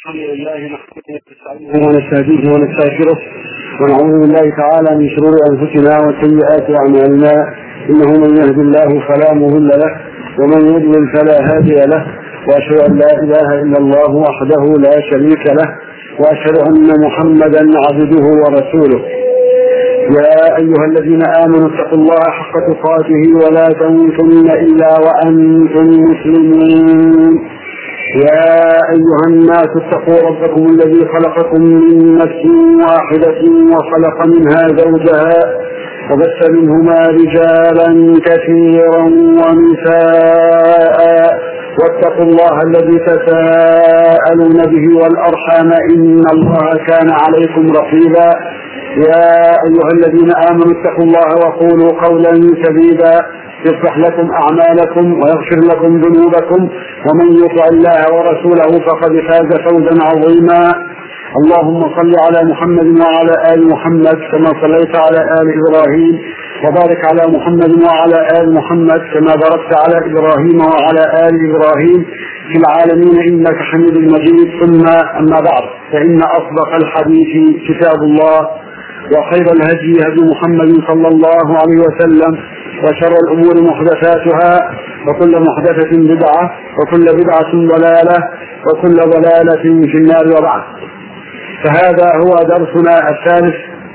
الحمد لله نحمده ونستعينه ونستهديه ونستغفره ونعوذ بالله تعالى من شرور انفسنا وسيئات اعمالنا انه من يهد الله فلا مضل له ومن يضلل فلا هادي له واشهد ان لا اله الا الله وحده لا شريك له واشهد ان محمدا عبده ورسوله يا ايها الذين امنوا اتقوا الله حق تقاته ولا تموتن الا وانتم مسلمون يا أيها الناس اتقوا ربكم الذي خلقكم من نفس واحدة وخلق منها زوجها وبث منهما رجالا كثيرا ونساء واتقوا الله الذي تساءلون به والأرحام إن الله كان عليكم رقيبا يا أيها الذين آمنوا اتقوا الله وقولوا قولا سديدا يصلح لكم أعمالكم ويغفر لكم ذنوبكم ومن يطع الله ورسوله فقد فاز فوزا عظيما اللهم صل على محمد وعلى آل محمد كما صليت على آل إبراهيم وبارك على محمد وعلى آل محمد كما باركت على إبراهيم وعلى آل إبراهيم في العالمين إنك حميد مجيد ثم أما بعد فإن أصدق الحديث كتاب الله وخير الهدي هدي محمد صلى الله عليه وسلم وشر الأمور محدثاتها وكل محدثة بدعة وكل بدعة ضلالة وكل ضلالة في النار وبعد فهذا هو درسنا الثالث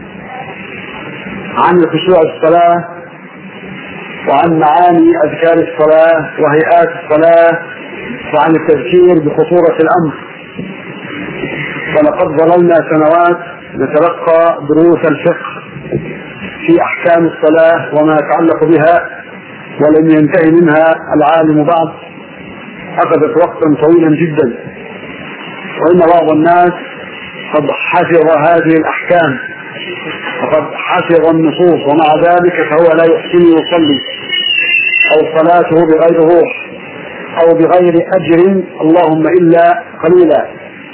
عن الخشوع الصلاة وعن معاني أذكار الصلاة وهيئات الصلاة وعن التذكير بخطورة الأمر ولقد ظللنا سنوات نتلقى دروس الفقه في احكام الصلاه وما يتعلق بها ولم ينتهي منها العالم بعد اخذت وقتا طويلا جدا وان بعض الناس قد حفظ هذه الاحكام وقد حفظ النصوص ومع ذلك فهو لا يحسن يصلي او صلاته بغير روح او بغير اجر اللهم الا قليلا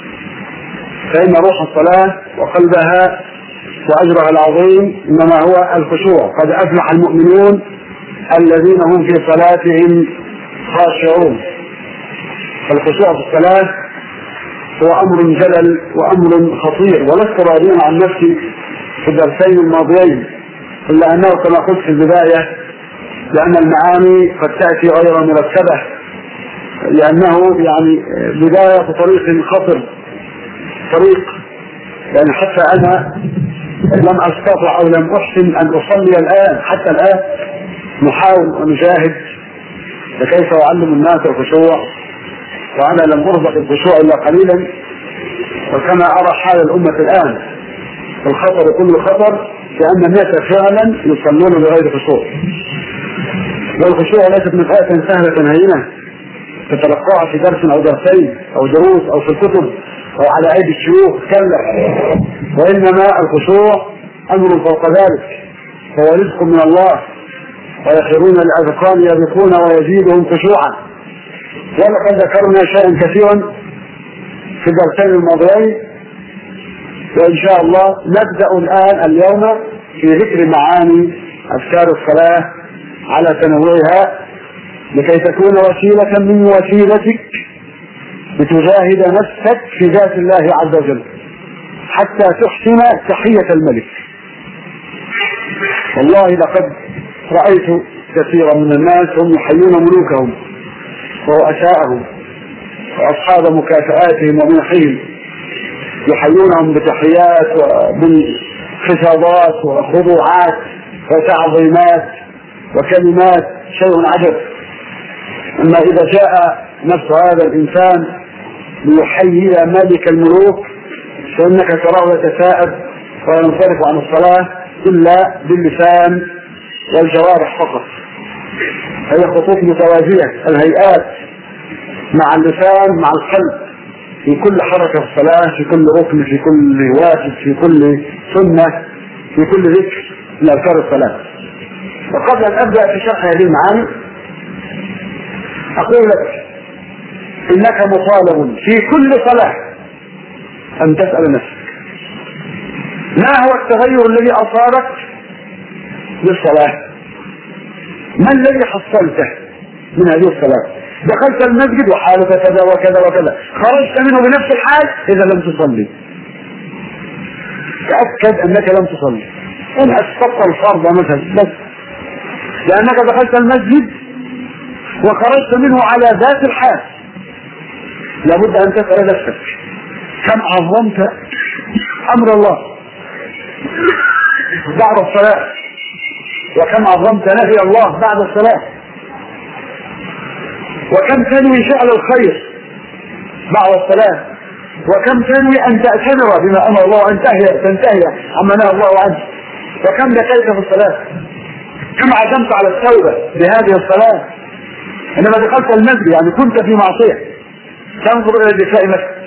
فان روح الصلاه وقلبها واجرها العظيم انما هو الخشوع قد افلح المؤمنون الذين هم في صلاتهم خاشعون فالخشوع في الصلاه هو امر جلل وامر خطير ولست راضيا عن نفسي في الدرسين الماضيين الا انه كما قلت في البدايه لان المعاني قد تاتي غير مرتبه لانه يعني بدايه طريق خطر طريق يعني حتى انا لم استطع او لم احسن ان اصلي الان حتى الان نحاول ونجاهد فكيف اعلم الناس الخشوع وانا لم ارزق الخشوع الا قليلا وكما ارى حال الامه الان الخطر كل خطر لان الناس فعلا يصلون بغير خشوع والخشوع ليست مساله سهله هينه تتلقاها في درس او درسين او دروس او في الكتب او على ايدي الشيوخ كلا وانما الخشوع امر فوق ذلك فهو رزق من الله ويخرون الاذقان يبقون ويزيدهم خشوعا ولقد ذكرنا شيئا كثيرا في الدرسين الماضيين وان شاء الله نبدا الان اليوم في ذكر معاني اذكار الصلاه على تنوعها لكي تكون وسيله من وسيلتك لتجاهد نفسك في ذات الله عز وجل حتى تحسن تحية الملك والله لقد رأيت كثيرا من الناس هم يحيون ملوكهم ورؤساءهم وأصحاب مكافآتهم ومنحهم يحيونهم بتحيات وبالخفاضات وخضوعات وتعظيمات وكلمات شيء عجب أما إذا جاء نفس هذا الإنسان ليحيي ملك الملوك فإنك تراه يتساءل وينصرف عن الصلاة إلا باللسان والجوارح فقط هي خطوط متوازية الهيئات مع اللسان مع القلب في كل حركة في الصلاة في كل ركن في كل واجب في كل سنة في كل ذكر من أذكار الصلاة وقبل أن أبدأ في شرح هذه المعاني أقول لك إنك مطالب في كل صلاة أن تسأل نفسك ما هو التغير الذي أصابك للصلاة ما الذي حصلته من هذه الصلاة دخلت المسجد وحالك كذا وكذا وكذا خرجت منه بنفس الحال اذا لم تصلي تاكد انك لم تصلي ان اسقطت الفرض مثلا بس لانك دخلت المسجد وخرجت منه على ذات الحال لابد ان تسال نفسك كم عظمت امر الله بعد الصلاه وكم عظمت نهي الله بعد الصلاه وكم تنوي فعل الخير بعد الصلاه وكم تنوي ان تأتمر بما امر الله ان تنتهي تنتهي عما نهى الله عنه وكم بكيت في الصلاه كم عزمت على التوبه بهذه الصلاه انما دخلت المسجد يعني كنت في معصيه تنظر الى الدفاع نفسك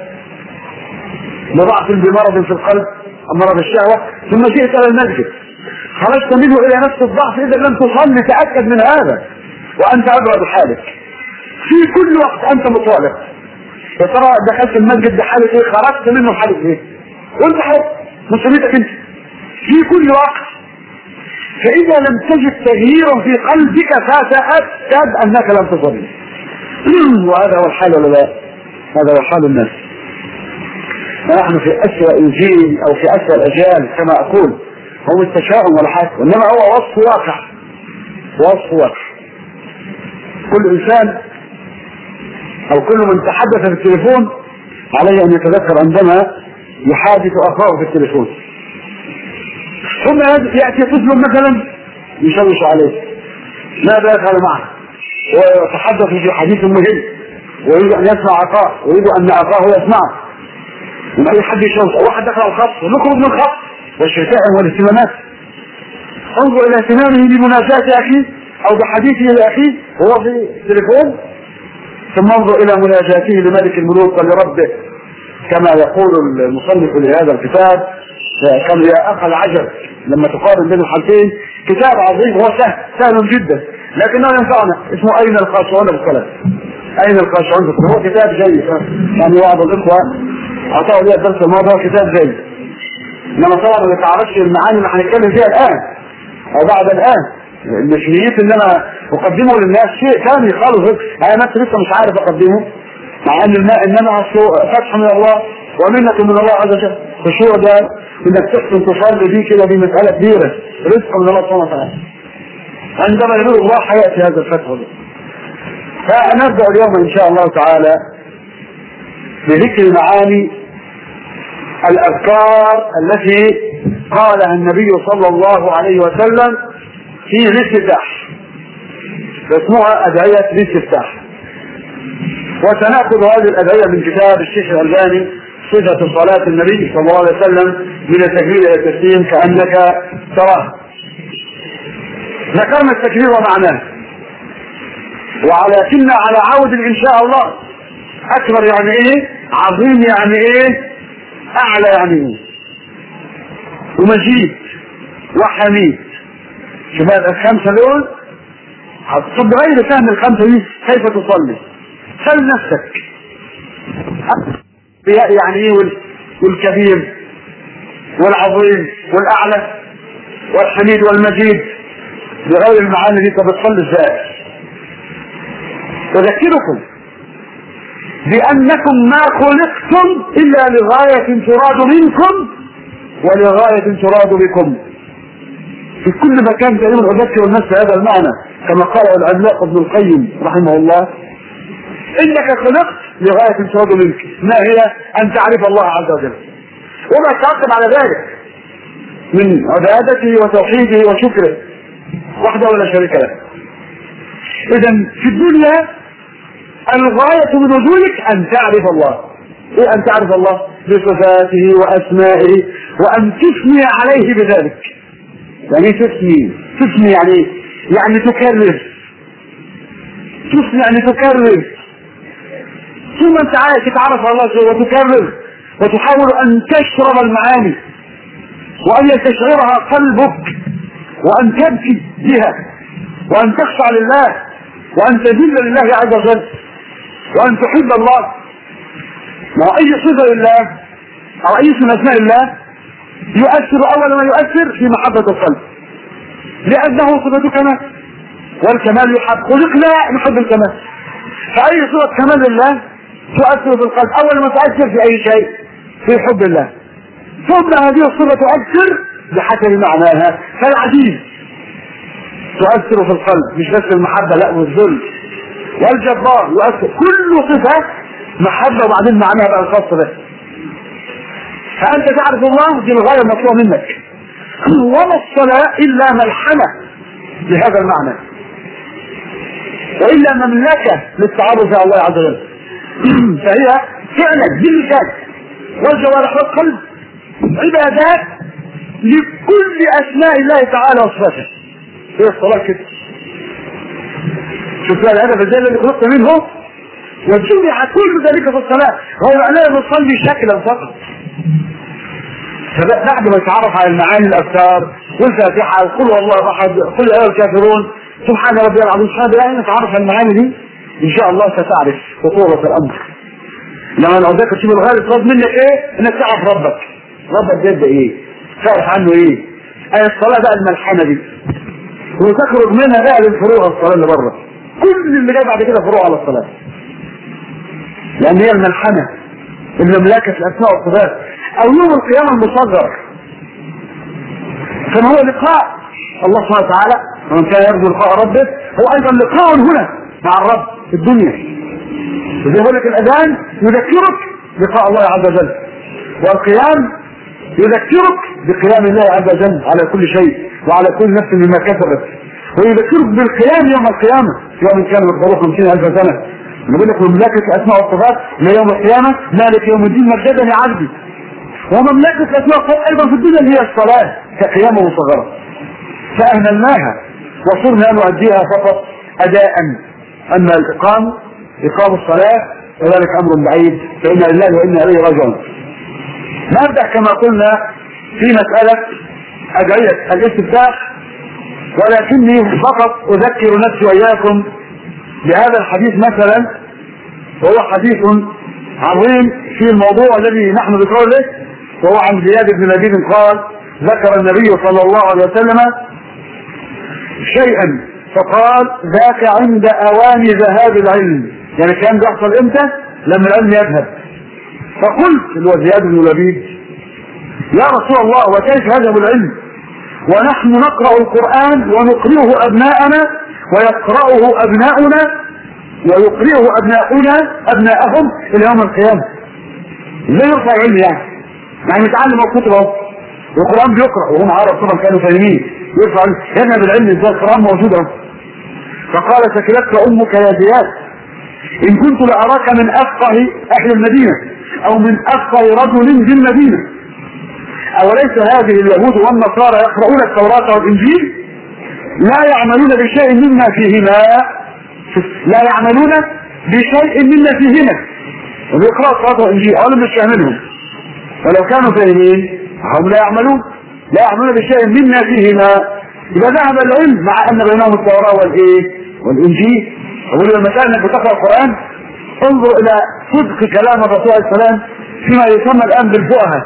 لضعف بمرض في القلب او مرض الشهوه ثم جئت الى المسجد خرجت منه الى نفس الضعف اذا لم تصلي تاكد من هذا وانت ادرى بحالك في كل وقت انت مطالب يا ترى دخلت المسجد بحاله ايه خرجت منه بحاله ايه وانت حر مسؤوليتك انت في كل وقت فاذا لم تجد تغييرا في قلبك فتاكد انك لم تصلي وهذا هو الحال ولا لا هذا هو حال الناس ونحن في أسوأ جيل أو في أسوأ الأجيال كما أقول هو التشاؤم والحسد إنما هو وصف واقع وصف واقع كل إنسان أو كل من تحدث في التليفون عليه أن يتذكر عندما يحادث أخاه في التليفون ثم يأتي طفل مثلا يشوش عليه ماذا يفعل معه ويتحدث في حديث مهم ويريد ان يسمع عطاء ويريد ان عطاه يسمعه وما اي حد يشوف واحد دخل الخط نخرج من الخط والشتائم والاهتمامات انظر الى اهتمامه بمناجاة اخيه او بحديثه لاخيه وهو في التليفون ثم انظر الى مناجاته لملك الملوك ولربه كما يقول المصنف لهذا الكتاب كان يا اخ العجب لما تقارن بين الحالتين كتاب عظيم هو سهل سهل جدا لكنه ينفعنا اسمه اين الخاشعون بالصلاه اين الخاشعون بالصلاه هو كتاب جيد يعني بعض الاخوه اعطاه لي الدرس الماضي هو كتاب جيد انما طبعا ما تعرفش المعاني اللي هنتكلم فيها الان او بعد الان مش نيتي ان انا اقدمه للناس شيء ثاني خالص انا نفسي لسه مش عارف اقدمه مع ان الماء انما فتح من الله ومنة من الله عز وجل خشوع ده انك تحسن تصلي دي كده دي مسألة كبيرة رزق من الله سبحانه وتعالى عندما يريد الله حياتي هذا الفتح ده فنبدأ اليوم ان شاء الله تعالى بذكر معاني الاذكار التي قالها النبي صلى الله عليه وسلم في الاستفتاح اسمها ادعية الاستفتاح وسنأخذ هذه الأدعية من كتاب الشيخ الألباني صفة صلاة النبي صلى الله عليه وسلم من التكبير إلى التسليم كأنك تراه. ذكرنا التكبير ومعناه. ولكن على عود إن شاء الله أكبر يعني إيه؟ عظيم يعني إيه؟ أعلى يعني إيه؟ ومجيد وحميد. شوف الخمسة دول طب بغير فهم الخمسة دي كيف تصلي؟ سل نفسك يعني ايه والكبير والعظيم والاعلى والحميد والمجيد بغير المعاني دي طب تصلي ازاي اذكركم بانكم ما خلقتم الا لغايه تراد منكم ولغايه تراد بكم في كل مكان تقريبا اذكر الناس بهذا المعنى كما قال العملاق ابن القيم رحمه الله انك خلقت لغاية تراد منك ما هي ان تعرف الله عز وجل وما تعقب على ذلك من عبادته وتوحيده وشكره وحده ولا شريك له اذا في الدنيا الغاية من وجودك ان تعرف الله ايه ان تعرف الله بصفاته واسمائه وان تثني عليه بذلك يعني تثني تثني يعني يعني تكرر تثني يعني تكرر ثم انت عايز تتعرف على الله شيء وتكرر وتحاول ان تشرب المعاني وان يستشعرها قلبك وان تبكي بها وان تخشع لله وان تذل لله عز وجل وان تحب الله ما اي صفه لله او اي اسم اسماء الله يؤثر اول ما يؤثر في محبه القلب لانه صفه كمال والكمال يحب خلقنا نحب الكمال فأي صورة كمال الله تؤثر في القلب أول ما تؤثر في أي شيء في حب الله ثم هذه الصورة تؤثر بحسب معناها فالعزيز تؤثر في القلب مش بس المحبة لا والذل والجبار يؤثر كل صفة محبة وبعدين معناها بقى الخاص به فأنت تعرف الله دي الغاية المطلوبة منك وما الصلاة إلا ملحمة بهذا المعنى وإلا مملكة للتعرف على الله عز وجل فهي فعلا باللسان والجوارح والقلب عبادات لكل أسماء الله تعالى وصفاته هي الصلاة كده شوف بقى الهدف ازاي الذي خلقت منه وجمع كل ذلك في الصلاة غير أننا نصلي شكلا فقط فبعد ما يتعرف على المعاني الأذكار والفاتحة وقل والله أحد قل أيها الكافرون سبحان ربي العظيم سبحان الله نتعرف على المعاني دي إن شاء الله ستعرف خطورة الأمر لما لو ذاك تشوف الغالب طلب منك إيه؟ إنك تعرف ربك ربك جد إيه؟ تعرف عنه إيه؟ أي الصلاة بقى الملحمة دي وتخرج منها بقى للفروع الصلاة اللي بره كل اللي جاي بعد كده فروع على الصلاة لأن هي الملحمة المملكة الأسماء والصفات أو يوم القيامة المصغر كما هو لقاء الله سبحانه وتعالى ومن كان يرجو لقاء ربه هو أيضا لقاء هنا مع الرب في الدنيا وزي لك الأذان يذكرك بلقاء الله عز وجل والقيام يذكرك بقيام الله عز وجل على كل شيء وعلى كل نفس مما كسبت ويذكرك بالقيام يوم القيامة يوم كان مقداره خمسين ألف سنة نقول لك مملكة الأسماء والصفات ليوم القيامة مالك يوم الدين مجدا يا عبدي ومملكة الأسماء والصفات أيضا في الدنيا هي الصلاة كقيامة مصغرة فأهملناها وصرنا نؤديها فقط أداء أما الإقام إقام الصلاة وذلك أمر بعيد فإنا لله وإنا إليه راجعون نبدأ كما قلنا في مسألة أدعية الاستفتاح ولكني فقط أذكر نفسي وإياكم بهذا الحديث مثلا وهو حديث عظيم في الموضوع الذي نحن بقوله وهو عن زياد بن لبيب قال ذكر النبي صلى الله عليه وسلم شيئا فقال ذاك عند اوان ذهاب العلم يعني كان بيحصل امتى لما العلم يذهب فقلت اللي هو زياد بن لبيب يا رسول الله وكيف يذهب العلم ونحن نقرأ القرآن ونقرئه أبناءنا ويقرأه أبناؤنا ويقرئه أبناؤنا أبناءهم إلى يوم القيامة ازاي يرفع العلم يعني؟ يعني يتعلم الكتب اهو والقرآن بيقرأ وهم عرب طبعا كانوا فاهمين يرفع يذهب العلم ازاي القرآن موجود اهو فقال سكلتك أمك يا زياد إن كنت لأراك من أفقه أهل المدينة أو من أفقه رجل في المدينة أوليس هذه اليهود والنصارى يقرؤون التوراة والإنجيل لا يعملون بشيء مما فيهما لا يعملون بشيء مما فيهما وبيقرأوا التوراة والإنجيل أولا مش فاهمينهم ولو كانوا فاهمين هم لا يعملون لا يعملون بشيء مما فيهما إذا ذهب العلم مع أن بينهم التوراة والإيه والإنجيل أقول لما كان انك بتقرأ القرآن انظر إلى صدق كلام الرسول عليه السلام فيما يسمى الآن بالفقهاء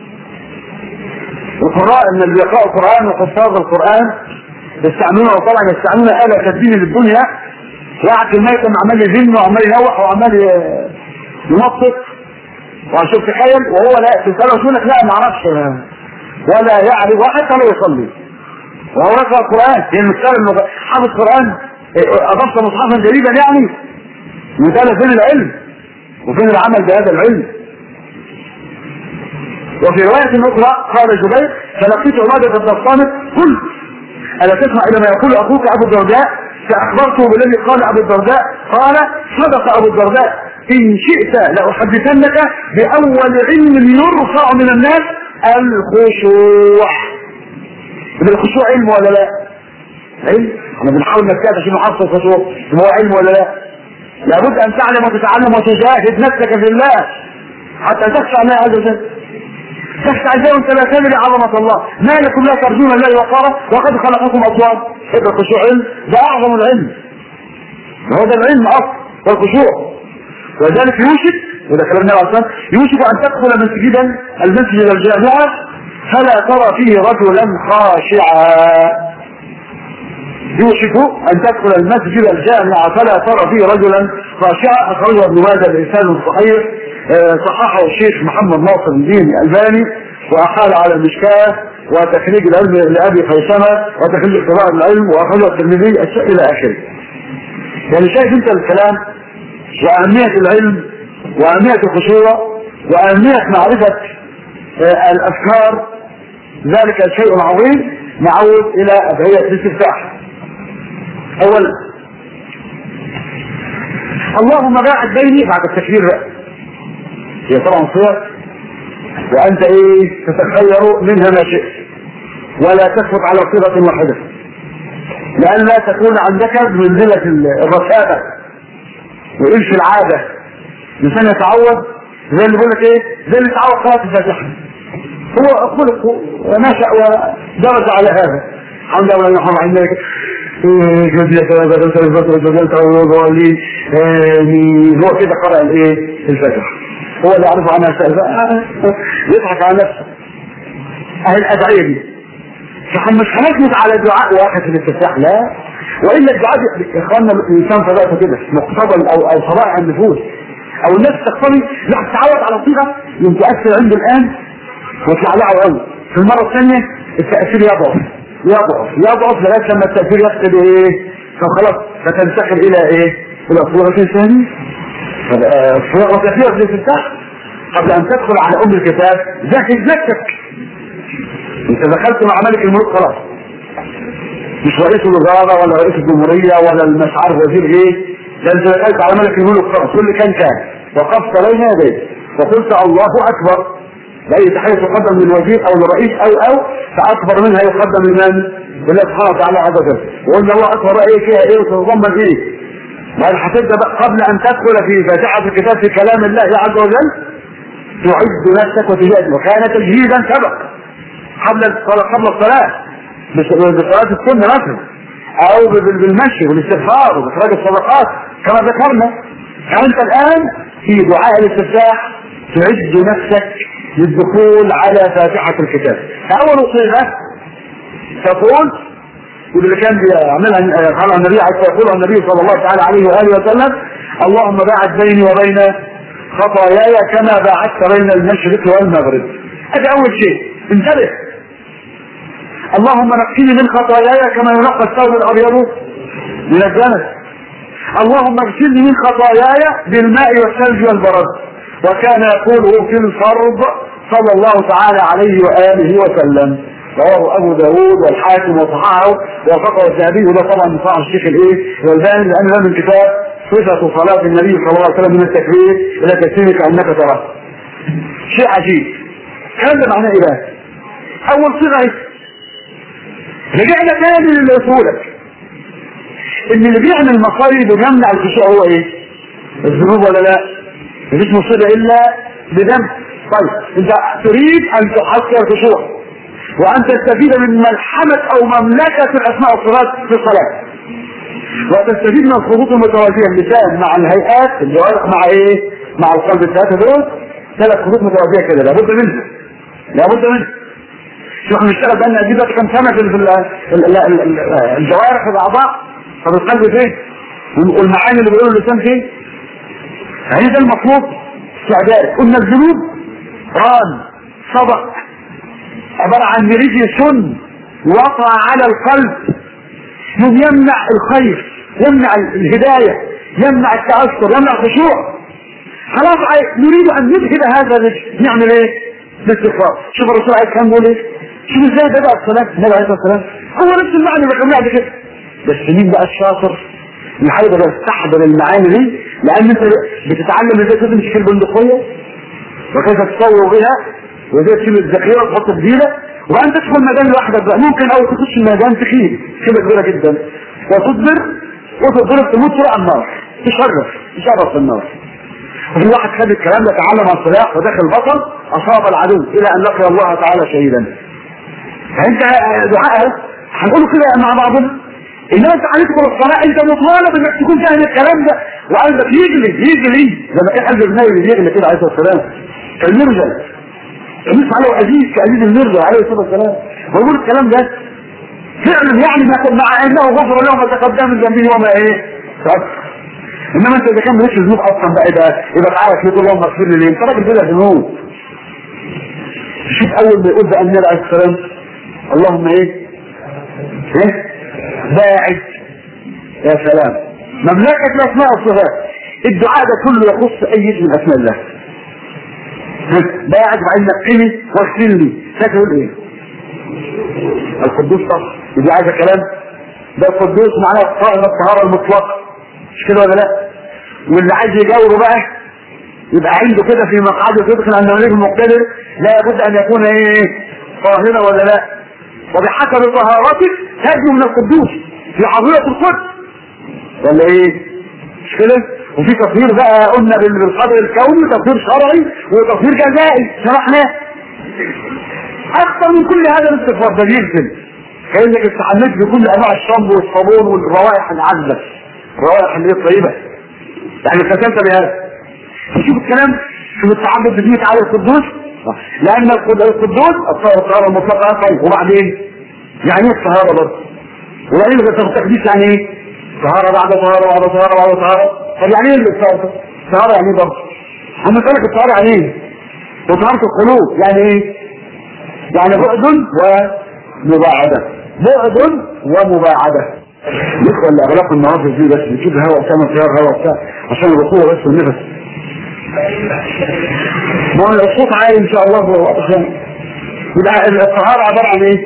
القراء ان اللي بيقرأوا القرآن وحفاظ القرآن يستعملونه طبعا يستعملون آلة تدين للدنيا واحد في الميتم عمال يزن وعمال ينوح وعمال ينطق واشوف تخيل وهو لا تسأله يقول لك لا ما اعرفش ولا يعرف وحتى لا يصلي وهو يقرأ القرآن يعني المثال انه حافظ قرآن اضفت مصحفا جديدا يعني مثال فين العلم وفين العمل بهذا العلم وفي رواية أخرى قال جبير فلقيت عبادة بن الصامت قلت ألا تسمع إلى ما يقول أخوك أبو الدرداء فأخبرته بالذي قال أبو الدرداء قال صدق أبو الدرداء إن شئت لأحدثنك بأول علم يرفع من الناس الخشوع الخشوع علم ولا لا؟ علم احنا بنحاول نجتهد عشان نحصل الخشوع هو علم ولا لا؟ لابد أن تعلم وتتعلم وتجاهد نفسك في الله حتى تخشى الله عز وجل تخشى ازاي وانت لا تدري عظمة الله ما لكم لا ترجون الله وقارا وقد خلقكم اصوات هذا الخشوع علم ده اعظم العلم هو ده العلم اصلا والخشوع ولذلك يوشك وده كلام النبي عليه يوشك ان تدخل مسجدا المسجد الجامعة فلا ترى فيه رجلا خاشعا يوشك ان تدخل المسجد الجامع فلا ترى فيه رجلا خاشعا اخرجه ابن ماجه بإنسان صحيح آه، صححه الشيخ محمد ناصر الدين الألباني وأحال على المشكاة وتخريج العلم لأبي خيثمة وتخريج قراءة العلم وأخرجه الترمذي إلى آخره. يعني شايف أنت الكلام وأهمية العلم وأهمية الخشوع وأهمية معرفة آه، الأفكار ذلك شيء عظيم نعود إلى أدعية الاستفتاح. أولا اللهم باعد بيني بعد التكبير بقى هي طبعا صور وانت ايه تتخير منها ما شئت ولا تثبت على صيغه واحده لان لا تكون عندك منزله الرساله وإيش العاده الانسان يتعود زي اللي بيقول لك ايه زي اللي تعود قراءه الفاتحه هو خلق ونشا ودرج على هذا الحمد لله نحن عندك جزية هو كده قرأ الايه الفاتحه هو اللي يعرف عنها سأل يضحك على نفسه اهي الادعية دي فاحنا مش هنثبت على دعاء واحد في الافتتاح لا والا الدعاء يا اخوانا الانسان طبيعته كده مقتضى او او طبائع النفوس او الناس تقتضي لا تتعود على صيغه يوم تاثر عنده الان ويطلع لها قوي في المره الثانيه التاثير يضعف يضعف يضعف لغايه لما التاثير يفقد ايه فخلاص فتنتقل الى ايه الى صوره ثانيه صيغه كثيره في الافتتاح قبل ان تدخل على ام الكتاب ذاكر ذكرك انت دخلت مع ملك الملوك خلاص مش رئيس الوزراء ولا رئيس الجمهورية ولا مش عارف وزير ايه ده انت دخلت على ملك الملوك خلاص كل كان كان وقفت بين يديه وقلت الله اكبر بأي تحية تقدم للوزير او للرئيس او او فاكبر منها يقدم لمن؟ لله سبحانه وتعالى عز وجل وقلنا الله اكبر ايه فيها ايه وتتضمن ايه؟ بعد هتبدا بقى قبل ان تدخل في فاتحه الكتاب في كلام الله عز وجل تعد نفسك وتجاهد وكان تجهيزا سبق قبل قبل الصلاة بصلاة السنة مثلا أو بالمشي والاستغفار وبإخراج الصدقات كما ذكرنا فأنت الآن في دعاء الاستفتاح تعد نفسك للدخول على فاتحة الكتاب فأول صيغة تقول واللي كان بيعملها قال النبي يقول النبي صلى الله تعالى عليه وآله وسلم اللهم باعد بيني وبين خطاياي كما باعدت بين المشرق والمغرب هذا أول شيء انتبه اللهم نقني من خطاياي كما ينقى الثوب الابيض من الدنس اللهم اغسلني من خطاياي بالماء والثلج والبرد وكان يقوله في الفرض صلى الله تعالى عليه واله وسلم رواه ابو داود والحاكم وصححه ووافقه الذهبي وده طبعا صحح الشيخ الايه الالباني لان ده من كتاب صفه صلاه النبي صلى الله عليه وسلم من التكبير الى تسليمك انك تراه شيء عجيب الكلام ده معناه ايه بقى؟ اول صيغه رجعنا تاني للاصولك ان اللي بيعمل مصايب ويمنع الخشوع هو ايه الذنوب ولا لا مفيش مصيبه الا بذنب طيب انت تريد ان تحصل الخشوع وان تستفيد من ملحمه او مملكه الاسماء والصفات في الصلاه وتستفيد من الخطوط المتوازيه اللسان مع الهيئات الجوارح مع ايه مع القلب الثلاثه دول ثلاث خطوط متوازيه كده لابد منها لابد منها شو احنا بنشتغل بقالنا دي بقى كام سنه في الجوارح والاعضاء طب القلب فين؟ والمعاني اللي بيقولوا اللسان فين؟ يعني ده المطلوب استعداد قلنا الذنوب ران صدق عباره عن رجل سن وقع على القلب يمنع الخير يمنع الهدايه يمنع التاثر يمنع الخشوع خلاص نريد ان نذهب هذا الرجل نعمل ايه؟ باستغفار شوف الرسول عليه السلام بيقول ايه؟ شوف ازاي بدا الصلاه النبي عليه الصلاه والسلام هو نفس المعنى اللي كان كده بس مين بقى الشاطر اللي هيقدر يستحضر المعاني دي لان انت بتتعلم ازاي تمسك البندقيه وكيف تصور بها وازاي تشيل الذخيره وتحط جديده وان تدخل ميدان لوحدك بقى ممكن اول تخش الميدان تخيل كده كبيره جدا وتصبر وتضرب تموت فوق النار تشرف تشرف في النار وفي واحد خد الكلام ده تعلم عن الصلاح ودخل بطل اصاب العدو الى ان لقي الله تعالى شهيدا فانت دعاء هنقوله كده مع بعضنا انما انت هندخل الصلاه انت مطالب انك تكون فاهم الكلام ده وقلبك يجلي يجلي زي ما كان قلب النبي بيجلي كده عليه الصلاه والسلام كالمرجل الناس عليه عزيز كعزيز المرجل عليه الصلاه والسلام بقول الكلام ده فعلا يعني مع انه غفر له ما تقدم من ذنبه وما ايه تأخر انما انت اذا كان مالكش ذنوب اصلا بقى يبقى يبقى تعالى تقول اللهم اغفر لي ليه انت راجل بلا ذنوب شوف اول ما يقول بقى النبي عليه السلام اللهم ايه ايه باعد يا سلام مملكة الاسماء والصفات الدعاء ده كله يخص اي اسم من اسماء الله باعد وبعدين نقني واغفر لي تقول ايه القدوس صح دي عايزه كلام ده القدوس معناه الطاهر الطهاره المطلقه مش كده ولا لا واللي عايز يجاوره بقى يبقى عنده كده في مقعده صدق ان الملك المقتدر لا بد ان يكون ايه طاهرا ولا لا وبحسب طهارتك تجد من القدوس في حضيره القدس ولا ايه مش كده وفي تطهير بقى قلنا بالقدر الكوني تطهير شرعي وتطهير جزائي شرحناه اكثر من كل هذا الاستغفار ده بيغسل كانك استحملت بكل انواع الشامبو والصابون والروائح العذبه الروائح اللي هي الطيبه يعني ختمت بهذا شوف الكلام شوف التعبد بدين تعالى القدوس لان القدوس الطهاره المطلقه طيب وبعدين يعني ايه الطهاره برضه وبعدين التقديس يعني ايه طهاره بعد طهاره بعد طهاره بعد طهاره طب يعني ايه الطهاره طهاره يعني ايه برضه هم قالك الطهاره يعني ايه وطهاره القلوب يعني ايه يعني بعد ومباعده بعد ومباعده الاخوه اللي اغلقوا النوافذ دي بس نجيب هواء وكمان خيار هواء وبتاع عشان الركوع بس والنفس ما هو الصوت عالي ان شاء الله عشان يبقى الطهارة عبارة عن ايه؟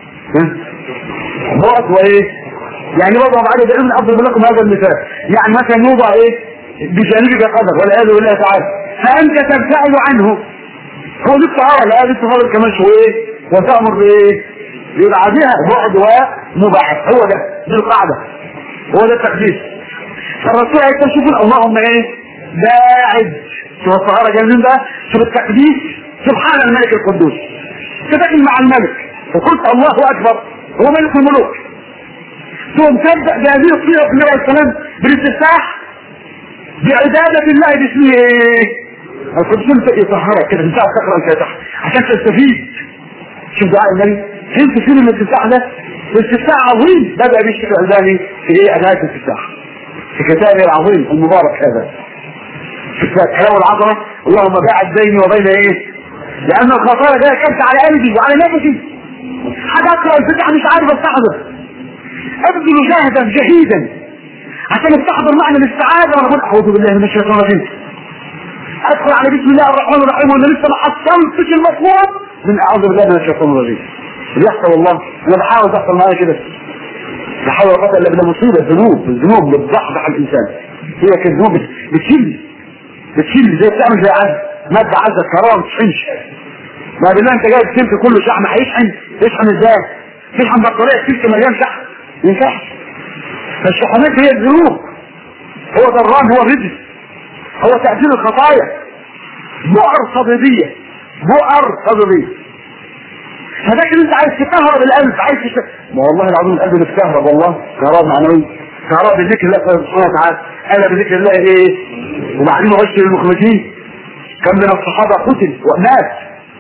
بعد وايه؟ يعني وضع بعد العلم اضرب لكم هذا المثال يعني مثلا يوضع ايه؟ بجانبك قدر والعياذ بالله تعالى فانت تبتعد عنه هو دي الطهارة لا دي الطهارة كمان شوية وتأمر بايه؟ يبقى عليها بعد ومباعد هو ده دي القاعدة هو ده التقديس فالرسول عليه الصلاة والسلام اللهم ايه باعد شوف الطهارة جاي من بقى شوف التقديس سبحان الملك القدوس تتكلم مع الملك وقلت الله اكبر هو ملك الملوك ثم تبدأ بهذه الصيغة في النبي عليه السلام بالاستفتاح بعبادة الله باسمه ايه القدوس يطهرك كده انت تقرا الفاتحة عشان تستفيد شوف دعاء النبي فهمت فين الاستفتاح ده؟ الاستفتاح عظيم بدأ به الشيخ الألباني في ايه أداة الاستفتاح في كتابه العظيم المبارك هذا في كلام العظمة اللهم باعد بيني وبين ايه؟ لأن الخطايا ده كبت على قلبي وعلى نفسي حاجة أقرأ الفتح مش عارف استحضر أبذل جاهدا جهيدا عشان استحضر معنى الاستعاذة وأنا أقول أعوذ بالله من الشيطان الرجيم أدخل على بسم الله الرحمن الرحيم وأنا لسه ما حصلتش المطلوب من أعوذ بالله من الشيطان الرجيم بيحصل والله انا بحاول تحصل معايا كده بحاول اقتل الا مصيبه الذنوب الذنوب بتضحضح الانسان هي كذنوب بتشيل بتشيل زي بتعمل زي عز ماده عزه كرام تشحنش ما بالله انت جايب سلك كله شحن هيشحن يشحن ازاي؟ تشحن بطاريه سلك مليان شحن ما ينفعش فالشحنات هي الذنوب هو ضران هو رجل هو تأثير الخطايا بؤر صديدية بؤر صديدية فلكن انت عايز تكهرب القلب عايز تش... ما والله العظيم القلب متكهرب والله كهرباء معنوي كهرباء بذكر الله سبحانه وتعالى انا بذكر الله ايه وبعدين عشر المخرجين كم من الصحابه قتل وناس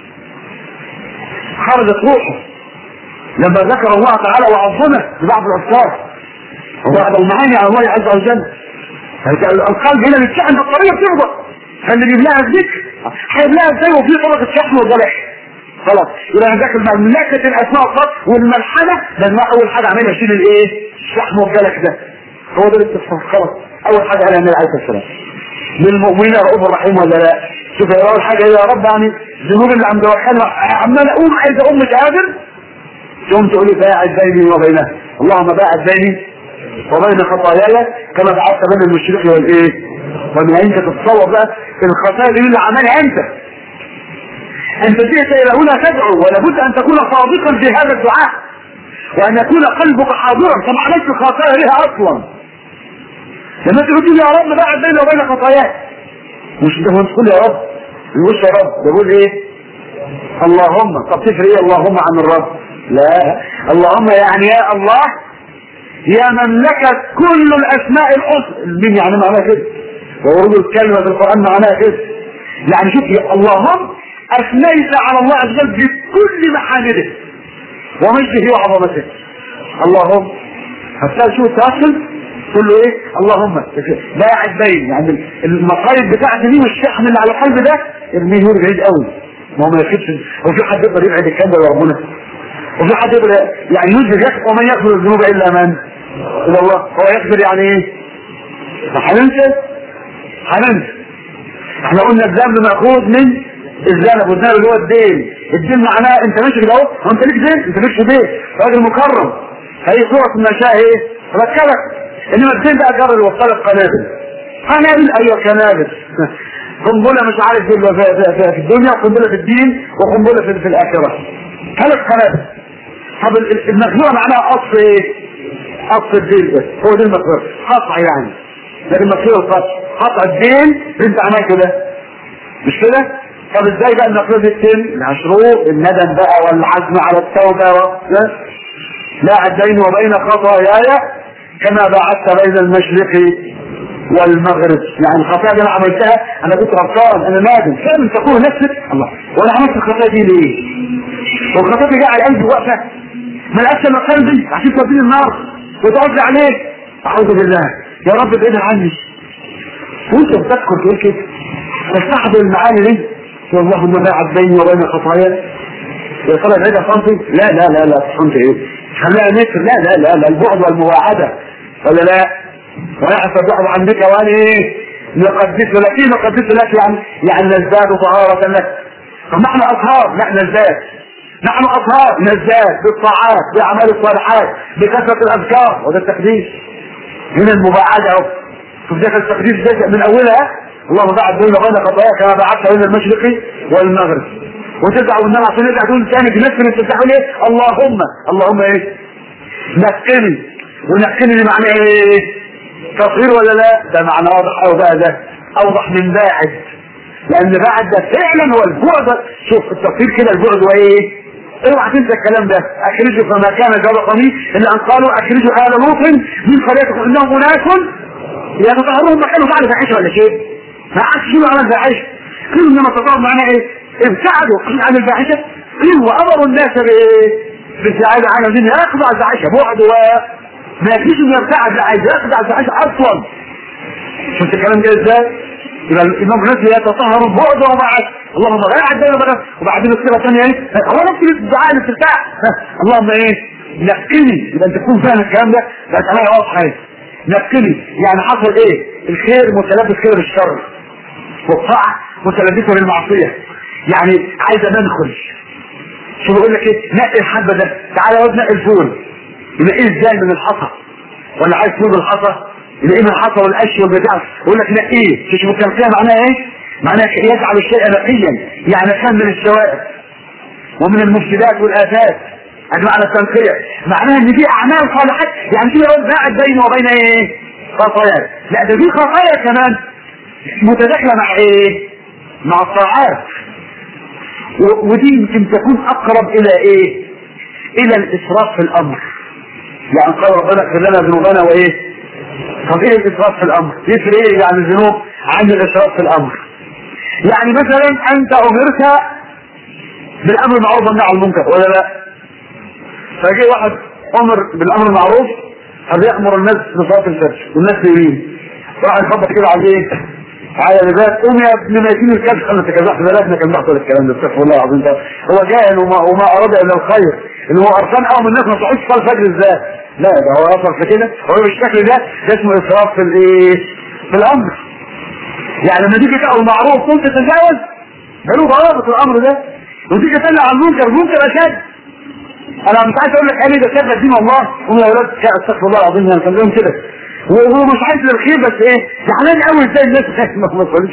خرجت روحه لما ذكر الله تعالى وعظمه ببعض الافكار وبعض المعاني على الله عز وجل القلب هنا بيتشحن بالطريقه بتفضل فاللي بيبلاها الذكر هيبلاها ازاي وفي طبقه شحن وضلع خلاص يبقى عندك مملكة الاسماء فقط والملحمة لان اول حاجة عملها يشيل الايه الشحم والجلك ده هو ده الاستفسار خلاص اول حاجة قالها النبي عليه السلام للمؤمنين رؤوف رحيم ولا لا شوف اول حاجة يا رب يعني الذنوب اللي عم دوخانها عمال اقوم عايز اقوم مش قادر تقوم تقول لي باعد بيني وبينها اللهم باعد بيني وبين خطاياي كما بعدت بين المشرق والايه وما انت تتصور بقى الخطايا دي اللي عملها انت انت جئت الى هنا تدعو ولابد ان تكون صادقا في هذا الدعاء وان يكون قلبك حاضرا كما عليك الخطايا لها اصلا لما تقول يا رب باعد بيني وبين خطاياي مش ده تقول يا رب يقول يا رب بقول ايه اللهم طب تفرق ايه اللهم عن الرب لا اللهم يعني يا الله يا مملكة كل الاسماء الحسنى مين يعني معناها كده وورود الكلمة في القرآن معناها كده يعني شوف اللهم اثنيت على الله عز وجل بكل محامده ومجده وعظمته اللهم حتى شو تاكل تقول له ايه اللهم باعد بين يعني المصايب بتاعتي دي والشحن اللي على القلب ده ارميه يقول بعيد قوي ما هو ما يكفيش هو في حد يقدر يبعد الكلام ده لربنا وفي حد يقدر يعني يدرك يكفر ومن يغفر الذنوب الا من الا الله هو يقدر يعني ايه هننسى هننسى احنا قلنا الذنب مأخوذ من الذنب والذنب اللي هو الدين الدين معناه انت ماشي كده اهو هو انت ليك دين انت ليكش دين راجل مكرم هي صورة من شاء ايه ركبك انما الدين بقى جرى يوصلك قنابل قنابل ايوه قنابل قنبله مش عارف في, في, في, في الدنيا وقنبله في الدين وقنبله في, في الاخره ثلاث قنابل طب المخلوع معناها قص ايه؟ قص الدين ده هو ده المخلوع قطع يعني لكن المخلوع القطع قطع الدين انت عملته ده مش كده؟ طب ازاي بقى المخلوع دي الدين؟ العشروق الندم بقى والعزم على التوبه و... لا الدين وبين خطاياي كما بعدت بين المشرق والمغرب يعني الخطايا اللي انا عملتها انا كنت غلطان انا نادم فعلا تقول نفسك الله وانا عملت الخطايا دي ليه؟ والخطايا دي جايه على قلبي واقفه ما لقاش الا قلبي عشان توديني النار وتقضي عليك اعوذ بالله يا رب ابعد عني وانت بتذكر تقول كده تستحضر المعاني دي والله ما باعد بيني وبين خطاياي يا ترى العيدة صمتي؟ لا لا لا لا صمت ايه؟ خليها متر لا لا لا لا البعد والمواعدة ولا لا؟ ونحن البعد عن بك وان ايه؟ نقدس لك ايه نقدس لك يعني يعني نزداد طهارة لك طب نحن اطهار نحن نزداد نحن اطهار نزداد بالطاعات باعمال الصالحات بكثرة الاذكار وده التقديس من المباعدة اهو شوف ده التقديس ده من اولها اللهم بعد بين وبين خطاياك كما بعدت بين المشرق والمغرب وترجع والنبي عشان يرجع تقول تاني بنفس اللي تفتحوا ليه اللهم اللهم ايه نقني ونقني دي معنى ايه تطهير ولا لا ده معنى واضح قوي بقى ده اوضح من باعد لان باعد ده فعلا هو البعد شوف التطهير كده البعد وايه اوعى تنسى الكلام ده اخرجوا فما كان جاب قميص الا ان قالوا اخرجوا ال لوط من قريتكم انهم اناس يتطهرون مكانهم بعد فاحشه ولا شيء ما عادش شيء على الفاحشه كل انما التطهر معناه ايه ابتعدوا عن الفاحشه قيل وامروا الناس بايه بالابتعاد عن الدين يخضع الفاحشه بعد و ما يكفيش انه يبتعد لا عايز يخضع الفاحشه اصلا شفت الكلام ده ازاي؟ يبقى الامام الناس يتطهر بعد وبعد اللهم غير عدنا بقى وبعدين الصيغه الثانيه ايه؟ هو نفس الدعاء الاستفتاح اللهم ايه؟ نقني يبقى انت تكون فاهم الكلام ده بقت عليا واضحه ايه؟ نقني يعني حصل ايه؟ الخير متلبس خير الشر والطاعه متلبسه للمعصيه يعني عايز ندخل شو بقول لك ايه نقي الحبه ده تعالى واد نقي الفول يبقى ايه ازاي من الحصى ولا عايز فول الحصى يبقى ايه من الحصى والقش والبتاع يقول لك نقيه تشوف التنقيه معناها ايه معناها يجعل الشيء نقيا يعني كان من الشوائب ومن المفسدات والافات ادي معنى التنقيه معناها ان دي اعمال صالحات يعني في باعد بينه وبين ايه خطايا لا ده في خطايا كمان متداخله مع ايه مع الطاعات ودي يمكن تكون اقرب الى ايه الى الاسراف في الامر يعني قال ربنا اغفر لنا ذنوبنا وايه طب ايه الاسراف في الامر يفرق ايه يعني الذنوب عن الاسراف في الامر يعني مثلا انت امرت بالامر المعروف والنهي عن المنكر ولا لا فجاء واحد امر بالامر المعروف قد يامر الناس بصلاه الفجر والناس يمين راح يخبط كده على ايه على لباس قوم يا ابن ميتين الكبش انا تكلمت بلادنا كان بحصل الكلام ده استغفر الله العظيم ده هو جاهل وما, وما اراد الا الخير ان هو قرفان قوي من الناس ما تقعدش تصلي الفجر ازاي لا ده هو اصل في كده هو بالشكل ده ده اسمه اسراف في الايه في الامر يعني لما تيجي تقول معروف كنت تتجاوز ده له ضوابط الامر ده وتيجي تنهى عن المنكر المنكر اشد انا مش عايز اقول لك قال ده شاف دين الله قوم يا ولاد استغفر الله العظيم انا كان لهم كده وهو مش عايز للخير بس ايه زعلان قوي ازاي الناس ما ما تصليش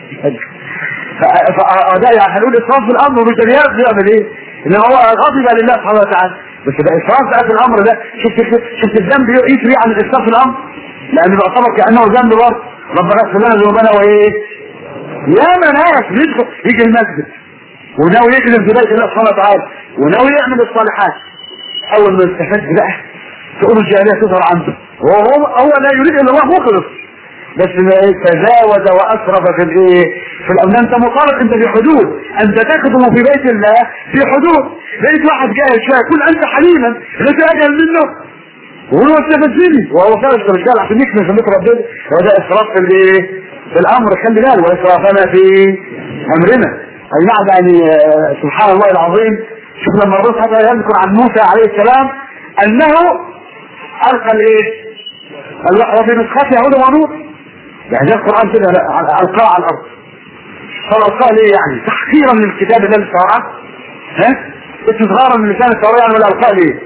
فده يعني هنقول اسراف في الامر مش الرياض يعمل ايه؟ ان هو غضب لله سبحانه وتعالى بس ده اسراف بقى في الامر ده شفت شفت الذنب يفري عن الاسراف في الامر لانه يعتبر كانه ذنب برضه ربنا اغفر لنا ذنوبنا وايه؟ يا ناس يدخل يجي المسجد وناوي يخدم في بيت الله سبحانه وتعالى وناوي يعمل الصالحات اول ما يستفاد بقى تقوم الجاهليه تظهر عنده وهو هو لا يريد الا الله مخلص بس تزاوز واسرف في الايه في الامن انت مطالب انت في حدود انت تخدم في بيت الله في حدود لقيت واحد جاهل شويه كل انت حليما لقيت اجل منه وهو استفزني وهو فعلا انت مش قال عشان نكمل في ربنا هو ده اسراف في الايه؟ في الامر خلي بالك واسرافنا في امرنا اي نعم يعني آه، سبحان الله العظيم شوف لما الرسول هذا يذكر عن موسى عليه السلام انه القى الايه؟ الوحي بنسخته هدى ونور يعني ده القران كده لا، القاه على الارض فالقاه ليه يعني؟ تحقيرا للكتاب الذي شرعه ها؟ استصغارا من لسان التوراه يعني ولا القاه ليه؟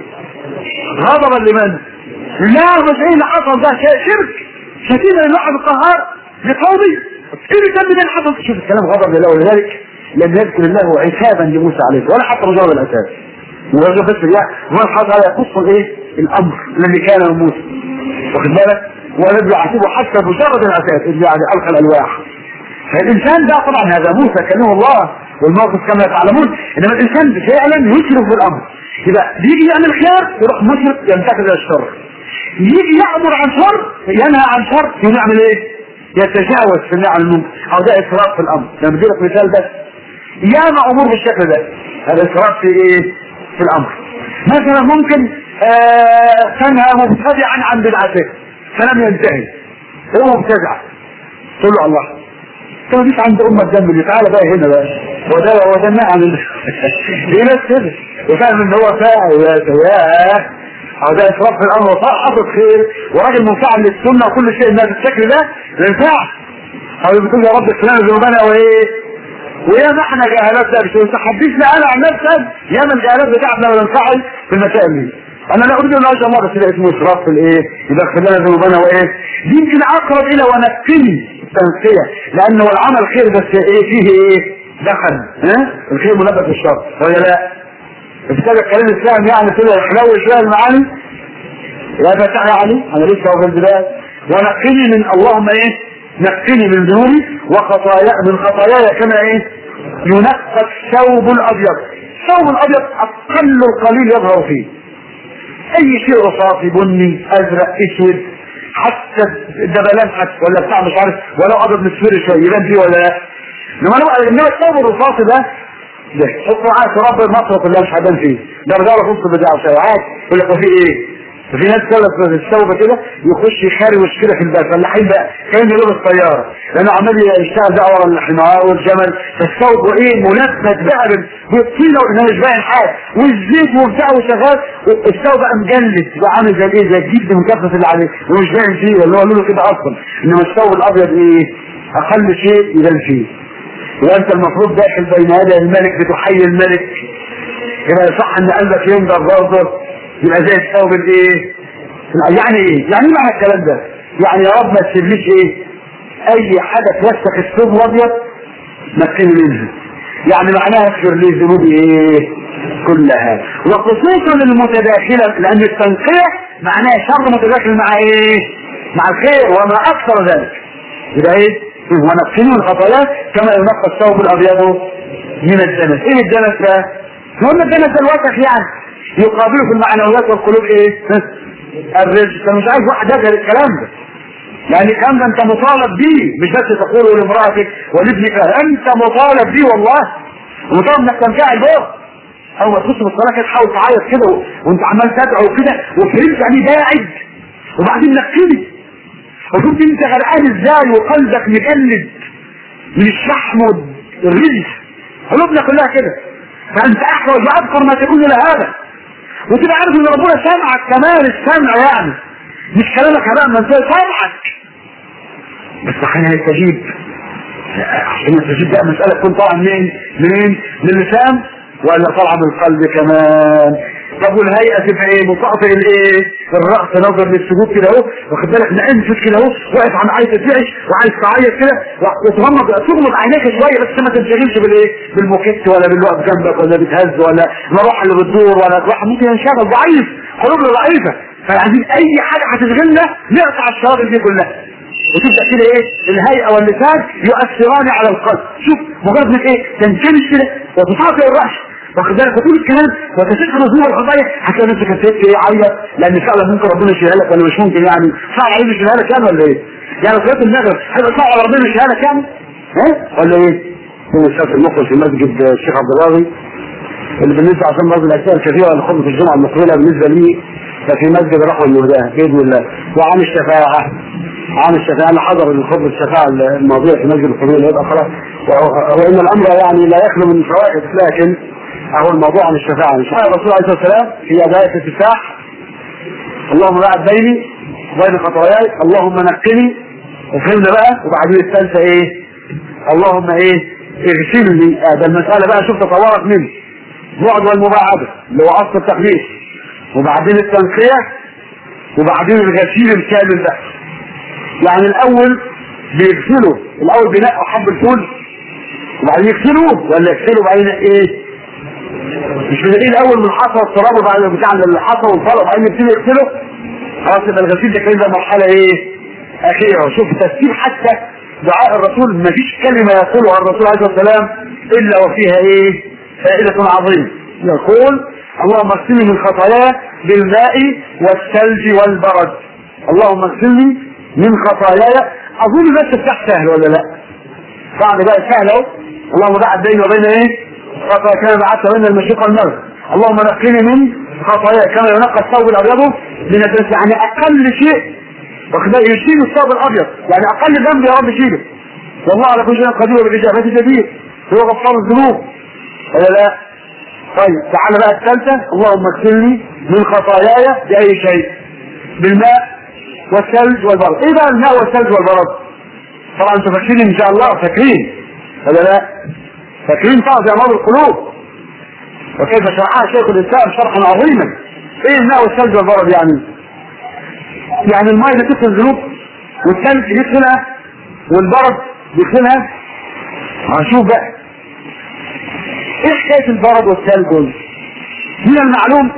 غضبا لمن؟ لا مش ايه اللي حصل ده شيء شرك شتيمة للواحد القهار لقومي ايه اللي كان اللي حصل شوف الكلام غضب لله ولذلك لم يذكر الله عتابا لموسى عليه ولا حتى مجرد العتاب مجرد بس لا هو الحاجة على يقص الايه الامر الذي كان من موسى واخد بالك ولم يعاتبه حتى مجرد العتاب اللي يعني القى الالواح فالانسان ده طبعا هذا موسى كلمه الله والموقف كما تعلمون انما الانسان فعلا يشرف بالامر يبقى بيجي يعمل خير يروح مشرك ينتقد الشر يجي يأمر عن شر ينهى عن شر يعمل ايه؟ يتجاوز في النعم المنكر او ده اسراف في الامر لما بدي لك مثال بس ياما امور بالشكل ده هذا اسراف في ايه؟ في الامر مثلا ممكن آه تنهى مبتدعا عن بدعته فلم ينتهي هو مبتدع تقول له الله انت مفيش عند امك ذنب اللي تعالى بقى هنا بقى وده وده النعم ليه ناس كده وفاهم ان هو فاعل يا سواء او ده اسراف في الامر وصار حصل خير وراجل منفعل للسنه وكل شيء الناس بالشكل ده ما ينفعش او بتقول يا رب فلان ذنوبنا وايه ويا ما احنا جهالات ده مش تحدثنا انا عن نفسي يا من الجهالات بتاعتنا وننفعل في المسائل دي انا لا اريد ان اجي الله بس ده اسمه اسراف في الايه يدخل لنا ذنوبنا وايه دي يمكن اقرب الى ونقني التنقيه لانه العمل خير بس ايه فيه ايه دخل ها الخير ملبس بالشر ولا لا ابتدى الكلام الاسلام يعني كده يحلو شويه المعاني لا فتح يا علي انا لسه هو في البدايه ونقني من اللهم ايه نقني من ذنوبي وخطايا من خطاياي كما ايه ينقى الثوب الابيض الثوب الابيض اقل القليل يظهر فيه اي شيء رصاصي بني ازرق اسود حتى دبلان حتى ولا بتاع مش عارف ولو ابيض مصفر شويه يبان فيه ولا لا انما لو انما الثوب الرصاصي ده ده حط معاه تراب المصرف اللي مش هبان فيه ده رجاله في نص بتاعه ساعات يقول لك في ايه في ناس كده في الثوبه كده يخش يخروش كده في الباب فلاحين بقى كان يلبس الطياره لانه عمال يشتغل بقى ورا الحمار والجمل فالثوب ايه ملفت بقى بالطينه وانه مش باين حاجه والزيت وبتاع وشغال الثوب بقى مجلد بقى عامل زي ايه زي الجلد المكفف اللي عليه ومش باين فيه اللي هو لونه كده اصلا انما الثوب الابيض ايه اقل شيء يبان فيه وانت المفروض داخل بين يدي الملك بتحيي الملك يبقى صح ان قلبك ينضر برضه يبقى زي الثوب الايه يعني ايه يعني ايه معنى الكلام ده يعني يا رب ما تسيبليش ايه اي حاجه توسخ الثوب الابيض مكني منها يعني معناها اغفر لي ذنوبي ايه كلها وخصوصا المتداخله لان التنقيح معناها شر متداخل مع ايه مع الخير وما اكثر ذلك يبقى ايه ونقسم الخطايا كما ينقى الثوب الابيض من الدنس ايه الدنس ده قلنا الدنس ده الوسخ يعني يقابله في المعنويات والقلوب ايه الرزق انت مش عايز واحد يجهل الكلام ده لان الكلام ده انت مطالب بيه مش بس تقوله لامرأتك ولابنك انت مطالب بيه والله ومطالب انك تنفعل به اول ما تخش بالصلاه كده تحاول تعيط كده وانت عمال تدعو كده وفهمت يعني قاعد وبعدين نقلي وشوف انت غرقان ازاي وقلبك مجلد من الشحم والرزق قلوبنا كلها كده فانت احوج واذكر ما تكون الى هذا وتبقى عارف ان ربنا سامعك كمان السمع يعني مش كلامك هباء منسوي سامعك بس حين يستجيب عشان يستجيب بقى مسألة تكون طالعة منين؟ منين؟ من اللسان ولا طالعة من القلب كمان طب والهيئة تبقى ايه متقطع الايه الرأس نظر للسجود كده اهو واخد بالك مأنفت كده اهو واقف عم عايز تترعش وعايز تعيط كده وتغمض تغمض عينيك شوية بس ما تنشغلش بالايه بالموكيت ولا بالوقف جنبك ولا بتهز ولا المروح اللي بتدور ولا الواحد ممكن ينشغل ضعيف قلوبنا ضعيفة فعايزين اي حاجة هتشغلنا نقطع الشواغل دي كلها وتبدا كده ايه الهيئه واللسان يؤثران على القلب شوف مجرد انك ايه تنكمش كده وتطاطئ الراس واخد بالك وتقول الكلام وتشيخ نزول القضايا هتلاقي نفسك هتبت ايه عيط لان فعلا ممكن ربنا يشيلها لك ولا مش ممكن يعني صعب عليه يشيلها لك يعني ولا ايه؟ يعني صلاه النغم هيبقى صعب على ربنا يشيلها لك يعني؟ ها؟ ولا ايه؟ هو الشيخ المخرج في مسجد الشيخ عبد الراضي اللي بالنسبه عشان برضه الاشياء الكثيره اللي خطبه الجمعه المقبله بالنسبه لي ففي مسجد رحمة المهداه بإذن الله وعن الشفاعة عن الشفاعة أنا حضر الخطبة الشفاعة الماضية في مسجد الفضيل يبقى خلاص وإن الأمر يعني لا يخلو من فوائد لكن أهو الموضوع عن الشفاعة إن شاء الله الرسول عليه الصلاة والسلام في أداية التفاح اللهم بعد بيني وبين خطاياي اللهم نقني وفهمنا بقى وبعدين الثالثة إيه اللهم إيه اغسلني ده المسألة بقى شوف تطورت منه بعد والمباعدة اللي هو أصل التقديس وبعدين التنقية وبعدين الغسيل الكامل ده يعني الأول بيغسلوا الأول بينقوا حب الفول وبعدين يغسلوه ولا يغسلوا بعدين إيه مش بنلاقيه الأول من الحصى والتراب وبعدين بتاع الحصى والفرق وبعدين يبتدي يغسله خلاص يبقى الغسيل ده كده مرحلة إيه أخيرة شوف ترتيب حتى دعاء الرسول ما فيش كلمة يقولها الرسول عليه الصلاة والسلام إلا وفيها إيه فائدة عظيمة يقول اللهم اغسلني من خطاياي بالماء والثلج والبرد اللهم اغسلني من خطاياي اظن بس الفتح سهل ولا لا بعد بقى سهل اهو اللهم بعد بيني وبين ايه خطايا كما بعدت بين المشرق والمغرب اللهم نقني من خطايا كما ينقى الثوب الابيض من الدنس يعني اقل شيء واخد يشيل الثوب الابيض يعني اقل ذنب يا رب شيله والله على كل شيء قدير وبالاجابه جدير هو غفار الذنوب ولا لا طيب تعالى بقى الثالثة اللهم اغسلني من خطاياي بأي شيء بالماء والثلج والبرد ايه بقى الماء والثلج والبرد طبعا انتوا فاكرين ان شاء الله فاكرين ولا لا فاكرين طبعا زي امراض القلوب وكيف شرحها شيخ الاسلام شرحا عظيما ايه الماء والثلج والبرد يعني يعني الماء اللي تغسل الذنوب والثلج يغسلها والبرد يغسلها هنشوف بقى ايه حكايه البرد والثلج من المعلوم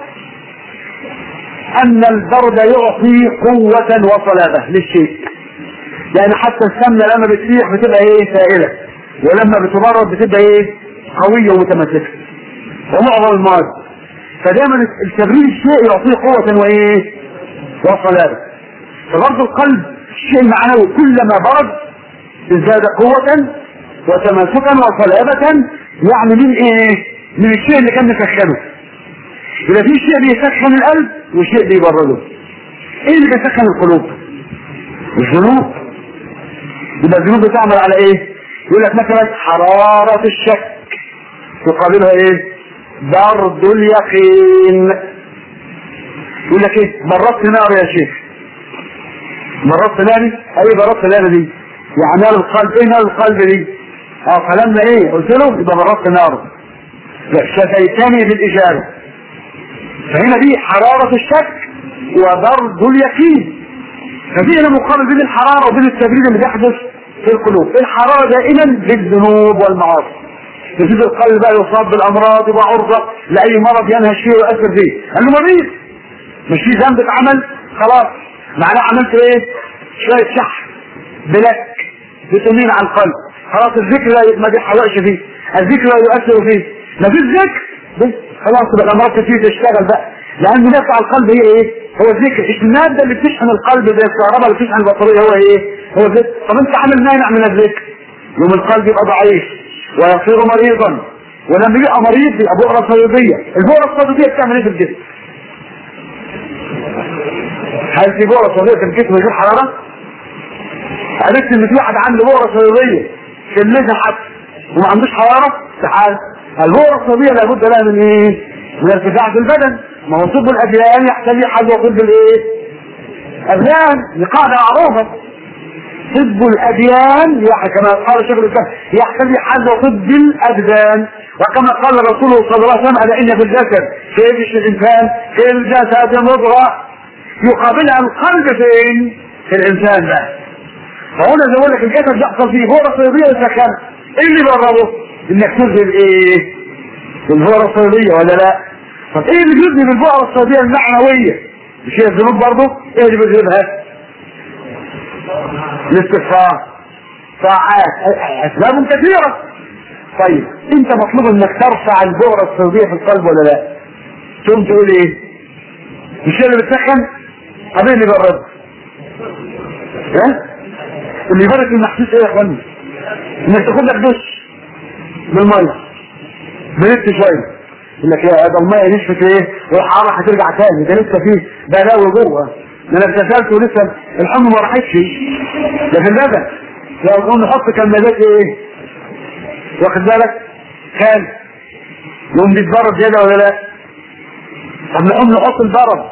ان البرد يعطي قوة وصلابة للشيء يعني حتى السمنة لما بتسيح بتبقى ايه سائلة ولما بتبرد بتبقى ايه قوية ومتمسكة ومعظم المواد فدايما التبريد الشيء يعطيه قوة وايه وصلابة فبرضه القلب الشيء المعنوي كلما برد ازداد قوة وتماسكا وصلابة يعني من ايه من الشيء اللي كان مسخنه يبقى في شيء بيسخن القلب وشيء بيبرده ايه اللي بيسخن القلوب الذنوب يبقى الذنوب بتعمل على ايه يقول لك مثلا حرارة الشك تقابلها ايه برد اليقين يقول لك ايه مرضت نار يا شيخ مرضت ناري ايه مرضت نار دي يعني نار القلب ايه نار القلب دي اه فلما ايه قلت له يبقى مرضت ناره شفيتني بالاجابه فهنا دي حرارة الشك وبرد اليقين ففي هنا مقابل بين الحرارة وبين التبريد اللي بيحدث في القلوب الحرارة دائما بالذنوب والمعاصي يزيد القلب بقى يصاب بالامراض يبقى عرضة لاي مرض ينهش فيه ويأثر فيه لانه مريض مش في ذنب اتعمل خلاص معناه عملت ايه شوية شح بلك بتمين على القلب خلاص الذكر ما بيحرقش فيه الذكر لا يؤثر فيه ما فيش ذكر بس خلاص تبقى الامراض كتير تشتغل بقى لان نفع القلب هي ايه هو الذكر الماده اللي بتشحن القلب زي الكهرباء اللي بتشحن البطاريه هو ايه هو الذكر طب انت عامل مانع من الذكر يوم القلب يبقى ضعيف ويصير مريضا ولما يبقى مريض يبقى بؤره صيديه البؤره الصيديه بتعمل ايه في الجسم هل في بؤره صيديه في الجسم من غير حراره عرفت ان في واحد عنده بؤره صيديه في اللجنه حتى وما عندوش حراره تعال البؤره الصيديه لابد لها من ايه من ارتفاع في البدن ما هو طب الاديان يحتوي حذو طب الايه ابدان دي قاعده معروفه طب الاديان يعني كما قال شيخ الاسلام يحتوي حذو طب الابدان وكما قال رسوله صلى الله عليه وسلم الا ان في الجسد في جسم الانسان في الجسد مضغه يقابلها القلب فين في الانسان بقى فهنا زي بقول لك الجسد بيحصل فيه بؤره صيديه وسخن ايه اللي بره انك تنزل ايه البؤره الصيديه ولا لا طب ايه اللي بيذهب البؤره الصيديه المعنويه مش هي الذنوب برضه ايه اللي بيذهبها الاستغفار طاعات اسباب كثيره طيب انت مطلوب انك ترفع البؤره الصيديه في القلب ولا لا تقوم تقول ايه مش هي اللي بتسخن طب ايه اللي بيبرد ها اللي يبرد المحسوس ايه يا اخواني انك تاخد لك دش بالميه بردت شويه يقول لك يا ده الميه نشفت ايه والحراره هترجع تاني ده لسه فيه بلاوي جوه ده انا اكتشفت ولسه الحمى ما راحتش ده في اللبن لو نقوم نحط كمادات ايه واخد بالك كان يقوم بيتبرد زياده ولا لا طب نقوم نحط البرد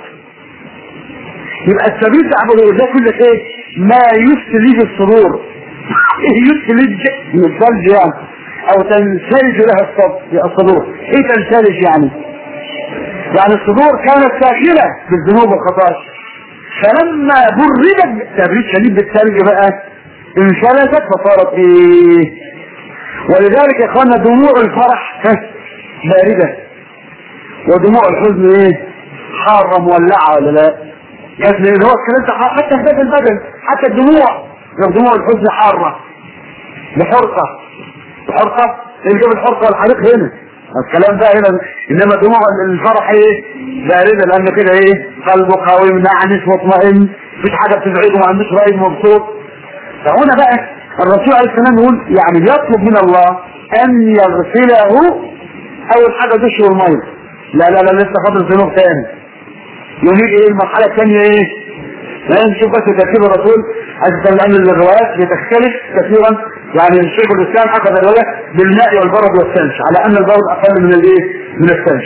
يبقى السبيل تعبده ده كل ايه ما يسلج الصدور يسلج من الثلج يعني او تنسلج لها الصدور ايه تنسلج يعني يعني الصدور كانت ساخنه بالذنوب والخطايا فلما بردت تبريد شديد بالثلج بقى انشلتت فصارت ايه ولذلك يا اخوانا دموع الفرح بارده ودموع الحزن ايه حاره مولعه ولا لا يعني هو الكلام ده حتى في بدن البدن حتى الدموع دموع الحزن حاره بحرقه بحرقه اللي الحرقه والحريق هنا الكلام ده هنا انما دموع الفرح ايه بارده لانه كده ايه قلبه قوي منعنس مطمئن مفيش حاجه بتزعجه ما عندوش راي مبسوط فهنا بقى الرسول عليه السلام يقول يعني يطلب من الله ان يغسله اول حاجه تشرب الميه لا لا لا لسه فاضل ذنوب تاني يريد ايه المرحله الثانيه ايه لا نشوف بس ترتيب الرسول عز وجل ان الروايات بتختلف كثيرا يعني الشيخ الاسلام اخذ الروايه بالماء والبرد والثلج على ان البرد اقل من الايه من الثلج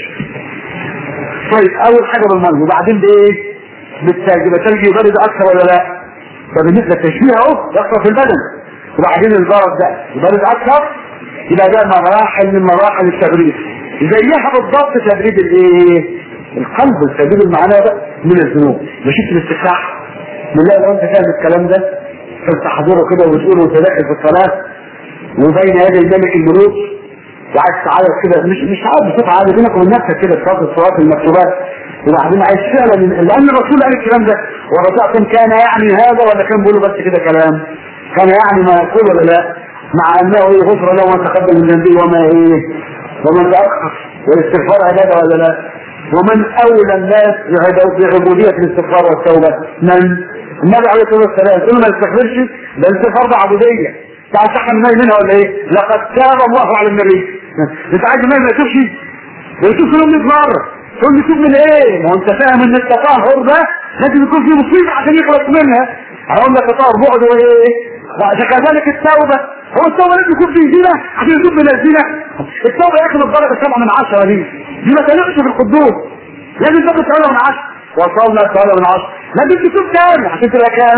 طيب اول حاجه بالميه وبعدين بايه بالثلج يبقى الثلج يبرد اكثر ولا لا ده بالنسبه للتشبيه اهو يحصل في البدن وبعدين البرد ده يبرد اكثر يبقى ده مراحل من مراحل التبريد زيها بالضبط تبريد الايه القلب التبريد المعنى ده من الذنوب مش الاستفتاح بالله لو انت فاهم الكلام ده فلتحضره كده وتقول وتلاقي في الصلاه وبين يدي الملك الملوك وعايز تعيط كده مش مش عارف بصوت عالي بينك وبين نفسك كده في صلاه الصلاه المكتوبات وبعدين عايز فعلا لان الرسول قال الكلام ده ورجعتم كان يعني هذا ولا كان بيقولوا بس كده كلام كان يعني ما يقول ولا لا مع انه ايه غفر له ما تقدم من ذنبه وما ايه ومن تاخر والاستغفار عباده ولا لا ومن اولى الناس بعبوديه الاستغفار والتوبه من النبي عليه الصلاه والسلام كل ما يستغفرش ده الاستغفار ده عبوديه تعال تحمل الماء منها ولا ايه؟ لقد تاب الله على النبي انت عايز الماء ما يتوبش يتوب كل 100 مره تقول لي توب من ايه؟ ما هو انت فاهم ان التطهر ده لازم يكون فيه مصيبه عشان يخلص منها هقول لك تطهر بعد وايه؟ كذلك التوبه هو التوبه لازم يكون فيه زنا عشان يتوب من الزنا التوبه ياخد الدرجه 7 من 10 دي دي ما تليقش في القدوس لازم تاخد 8 من 10 وصلنا 8 من 10 لازم تتوب كام عشان تبقى كام؟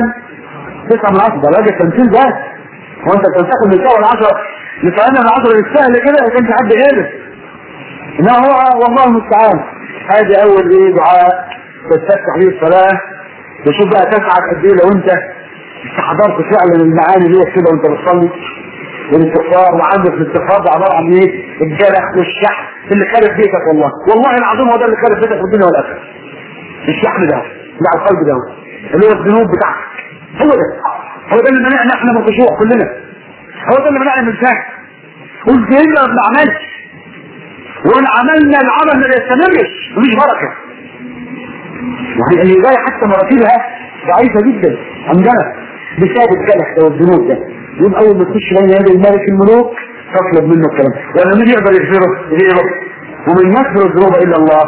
9 من 10 ده راجل تمثيل ده هو انت كنت تاخد من 7 من 10 ل 8 من 10 بالسهل كده ما كانش حد غيرك انما هو والله المستعان هذه اول ايه دعاء تستفتح به الصلاه وشوف بقى تسعد قد ايه لو انت استحضرت فعلا المعاني دي كده وانت بتصلي والاستغفار وعندك الاستغفار ده عباره عن ايه؟ الجرح والشحن اللي خارب بيتك والله والله العظيم هو ده اللي خارب بيتك في الدنيا والاخره الشحن ده بتاع القلب ده اللي هو الذنوب بتاعتك هو ده هو ده اللي منعنا احنا من الخشوع كلنا هو ده اللي منعنا من الفهم قلت ما بنعملش وان عملنا العمل ما يستمرش مفيش بركه يعني اللي جاي حتى مراتبها ضعيفه جدا عندنا بسبب الجلح ده والذنوب ده يوم اول ما تخش بين يدي الملك الملوك تطلب منه الكلام ولا مين يقدر يغفره غيره ومن يغفر الذنوب الا الله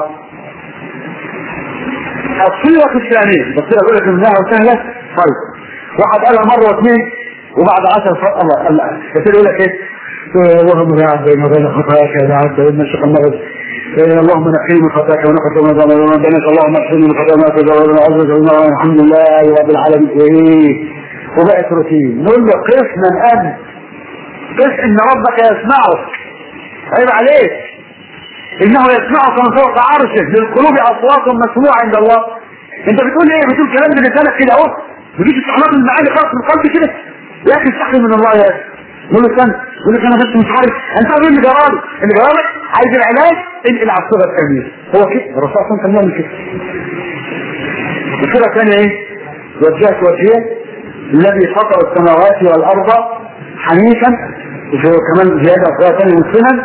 الصيغه الثانيه الصيغه يقول لك انها سهله طيب واحد قالها مره واثنين وبعد عشر فرق الله الله كثير يقول لك ايه اللهم لا عبد ما بين خطاياك يا عبد وان شق المغرب اللهم نقي من خطاياك ونقص من ذنبك ومن بينك اللهم اغفر من خطايا ما تجاوز عزك الحمد لله رب العالمين ايه وبقت روتين نقول له قف من انت قف ان ربك يسمعك عيب عليك انه يسمعك من فوق عرشه للقلوب اصوات مسموعه عند الله انت بتقول ايه بتقول كلام بلسانك كده اهو بتجيش استحضار المعاني خالص من قلبي كده يا اخي استحي من الله يا اخي يقول لك انا يقول لك انا بس مش عارف انت عارف اللي جرالي اللي جرالي عايز العلاج انقل على الصيغه الثانيه هو كده الرسول صلى الله عليه وسلم كده الصيغه الثانيه ايه؟ وجهت وجهي الذي فطر السماوات والارض حنيفا وفي كمان زياده صيغه ثانيه مسلما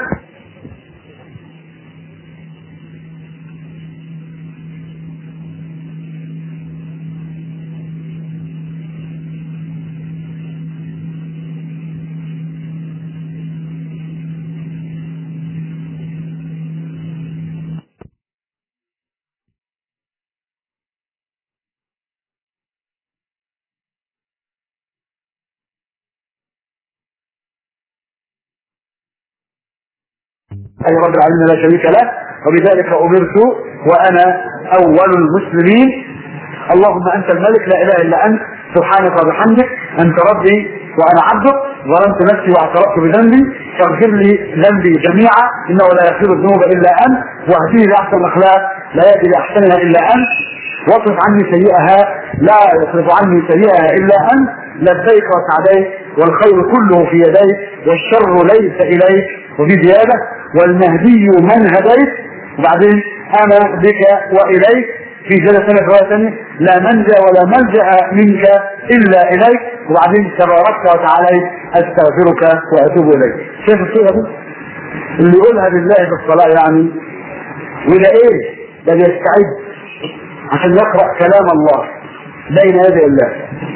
اي رب العالمين لا شريك له وبذلك امرت وانا اول المسلمين اللهم انت الملك لا اله الا انت سبحانك وبحمدك انت ربي وانا عبدك ظلمت نفسي واعترفت بذنبي فاغفر لي ذنبي جميعا انه لا يغفر الذنوب الا انت واهدني لاحسن الاخلاق لا ياتي لاحسنها الا انت واصرف عني سيئها لا يصرف عني سيئها الا انت لبيك وسعديك والخير كله في يديك والشر ليس اليك وفي زياده والمهدي من هديت وبعدين انا بك واليك في زيادة سنة رواية ثانية لا منجا ولا ملجأ منك إلا إليك وبعدين تباركت وتعاليت أستغفرك وأتوب إليك شايف الصورة دي؟ اللي يقولها بالله في الصلاة يعني وده إيه؟ ده بيستعد عشان يقرأ كلام الله بين يدي الله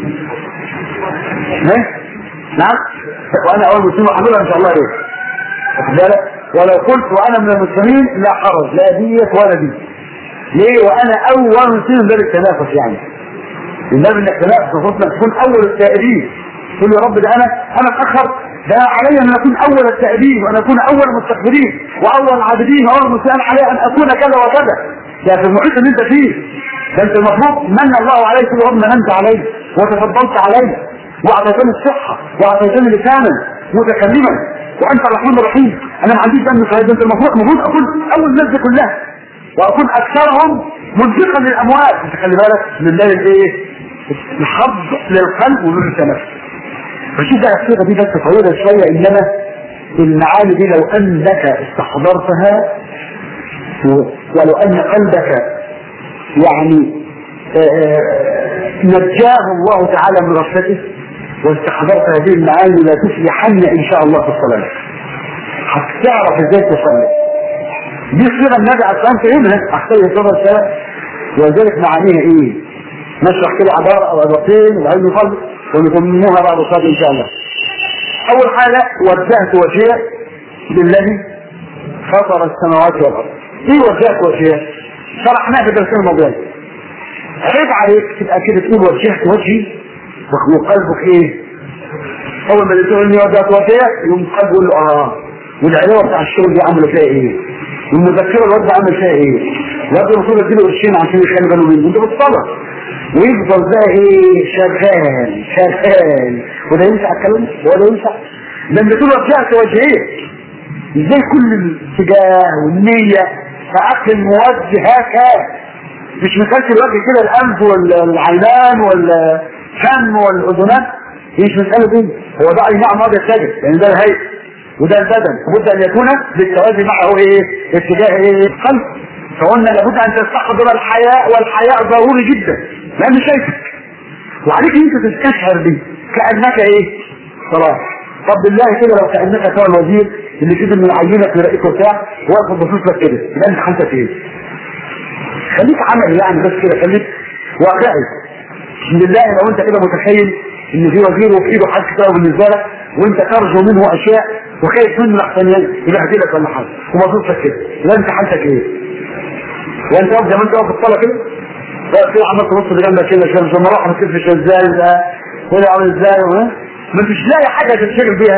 ها؟ نعم وانا اول مسلم اعملها ان شاء الله ايه واخد بالك ولو قلت وانا من المسلمين لا حرج لا ديت ولا دي ليه وانا اول مسلم باب التنافس يعني من باب انك تنافس المفروض انك تكون اول التائبين تقول يا رب ده انا انا اتاخر ده علي ان اكون اول التائبين وان اكون اول المستغفرين واول العابدين واول المسلمين علي ان اكون كذا وكذا ده في المحيط اللي انت فيه ده انت المفروض من الله عليك يقول رب مننت علي وتفضلت علي واعطيتني الصحه واعطيتني لسانا متكلما وانت الرحمن الرحيم انا ما عنديش دم شهيد انت المفروض المفروض اكون اول الناس دي كلها واكون اكثرهم منفقا للاموال انت خلي بالك من باب الايه؟ الحظ للقلب ونور التنفس فشوف بقى الصيغه دي بس طويله شويه انما المعاني دي لو انك استحضرتها ولو ان قلبك يعني نجاه الله تعالى من غفلته واستحضرت هذه المعاني لا تفلحن ان شاء الله في الصلاه هتعرف ازاي تصلي دي صيغه النبي عليه الصلاه والسلام فهمها احسن صلاه الصلاه ولذلك معانيها ايه؟ نشرح كده عباره او عبارتين وبعدين نصلي ونتمموها بعد الصلاه ان شاء الله. اول حاجه وجهت وجهي للذي فطر السماوات والارض. ايه وجهت وجهي؟ شرحناها في الدرسين الماضيين. عيب عليك تبقى كده تقول وجهت وجهي وقلبك ايه؟ اول ما تقول اني وجهت وجهي يقوم قلبه يقول له اه والعلاوه بتاع الشغل دي عامله فيها ايه؟ والمذكره الواد عامل فيها ايه؟ الواد المفروض اديله قرشين عشان يخلي باله منه انت بتصلح ويفضل بقى ايه شغال شغال وده ينفع الكلام ولا ينفع لما تقول وجهت وجهيه ازاي كل الاتجاه والنية فأقل موجهك مش مسألة الوجه كده الأنف والعينان والفم والأذنان هي مش مسألة دي هو ده أي نعم هذا السجد يعني ده الهيئة وده البدن لابد أن يكون بالتوازي معه إيه اتجاه إيه القلب فقلنا لابد أن تستحضر الحياء والحياء ضروري جدا لأنه شايفك وعليك أنت تستشعر دي كأنك إيه صلاة طب بالله كده لو كأنك سوى الوزير اللي كده من عينك يلاقيك وبتاع واقف باصص لك كده يبقى انت حالتك ايه؟ خليك عملي يعني بس كده خليك واقعي بالله لو انت كده متخيل ان في وزير وفي ايده حاجه كده بالنسبه لك وانت ترجو منه اشياء وخايف منه احسن يبهدلك ولا حاجه وباصص لك كده يبقى انت حالتك ايه؟ وانت واقف زي ما انت واقف في الصلاه كده واقف كده عمال تبص لجنبك كده عشان لما اروح كتفش ازاي ده ولا عامل ازاي ما انتش لاقي حاجه تشتغل بيها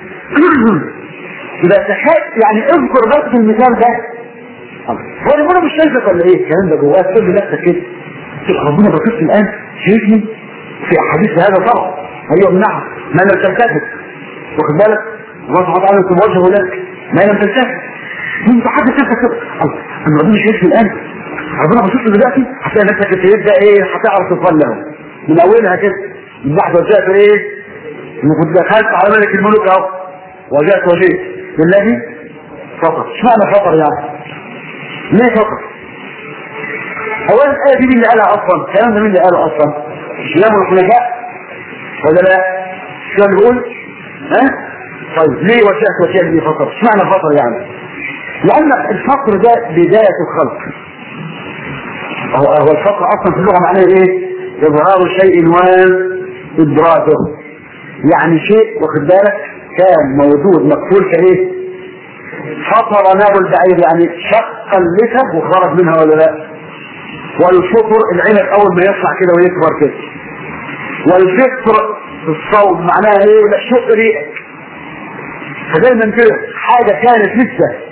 يبقى تخيل يعني اذكر بس المثال ده هو اللي مش شايفك ولا ايه الكلام ده جواك تقول لنفسك كده تبقى ربنا بصيت الان شايفني في احاديث هذا طبعا ايوه نعم ما لم تلتفت واخد بالك الله سبحانه وتعالى يكون وجهه لك ما لم تلتفت انت حد شايفك كده انا ربنا شايفني الان ربنا بصيت دلوقتي هتلاقي نفسك تبدا ايه هتعرف تصلي اهو من اولها كده من بعد وجهت ايه كنت دخلت على ملك الملوك اهو وجهت وجهت بالذي فطر اشمعنى فطر يعني ليه فطر اولا الايه دي مين اللي قالها اصلا الكلام ده مين اللي قاله اصلا اسلام الخلفاء ولا لا شو بيقول ها طيب ليه وجهت وجهت ليه فطر اشمعنى فطر يعني لان الفقر ده بدايه الخلق هو هو الفقر اصلا في اللغه معناه ايه اظهار شيء وادراكه يعني شيء واخد بالك كان موجود مقفول كايه فطر ناب البعير يعني شق اللثه وخرج منها ولا لا والفطر العنب اول ما يطلع كده ويكبر كده والفطر في الصوم معناها ايه لا شق ريقك فدايما كده حاجه كانت لسه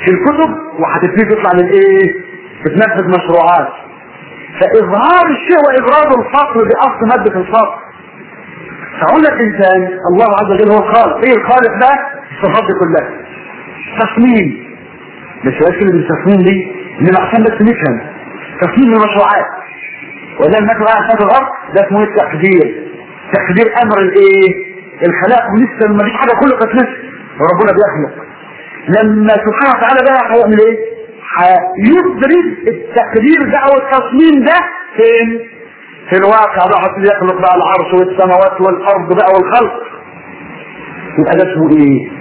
في الكتب وهتبتدي تطلع للايه؟ بتنفذ مشروعات فاظهار الشيء وابراز الفقر باصل ماده الفقر فاقول لك انسان الله عز وجل هو الخالق ايه الخالق ده؟ الصفات دي كلها تصميم مش بس اللي بالتصميم دي اللي عشان بس نفهم تصميم المشروعات وده المثل على سطح الارض ده اسمه التقدير تقدير امر الايه؟ الخلاق ولسه ما فيش حاجه كله كانت لسه وربنا بيخلق لما سبحانه وتعالى بقى هيعمل ايه؟ هيدرج التقدير ده او التصميم ده فين؟ في الواقع بقى حتى يخلق بقى العرش والسماوات والارض بقى والخلق يبقى ده اسمه ايه؟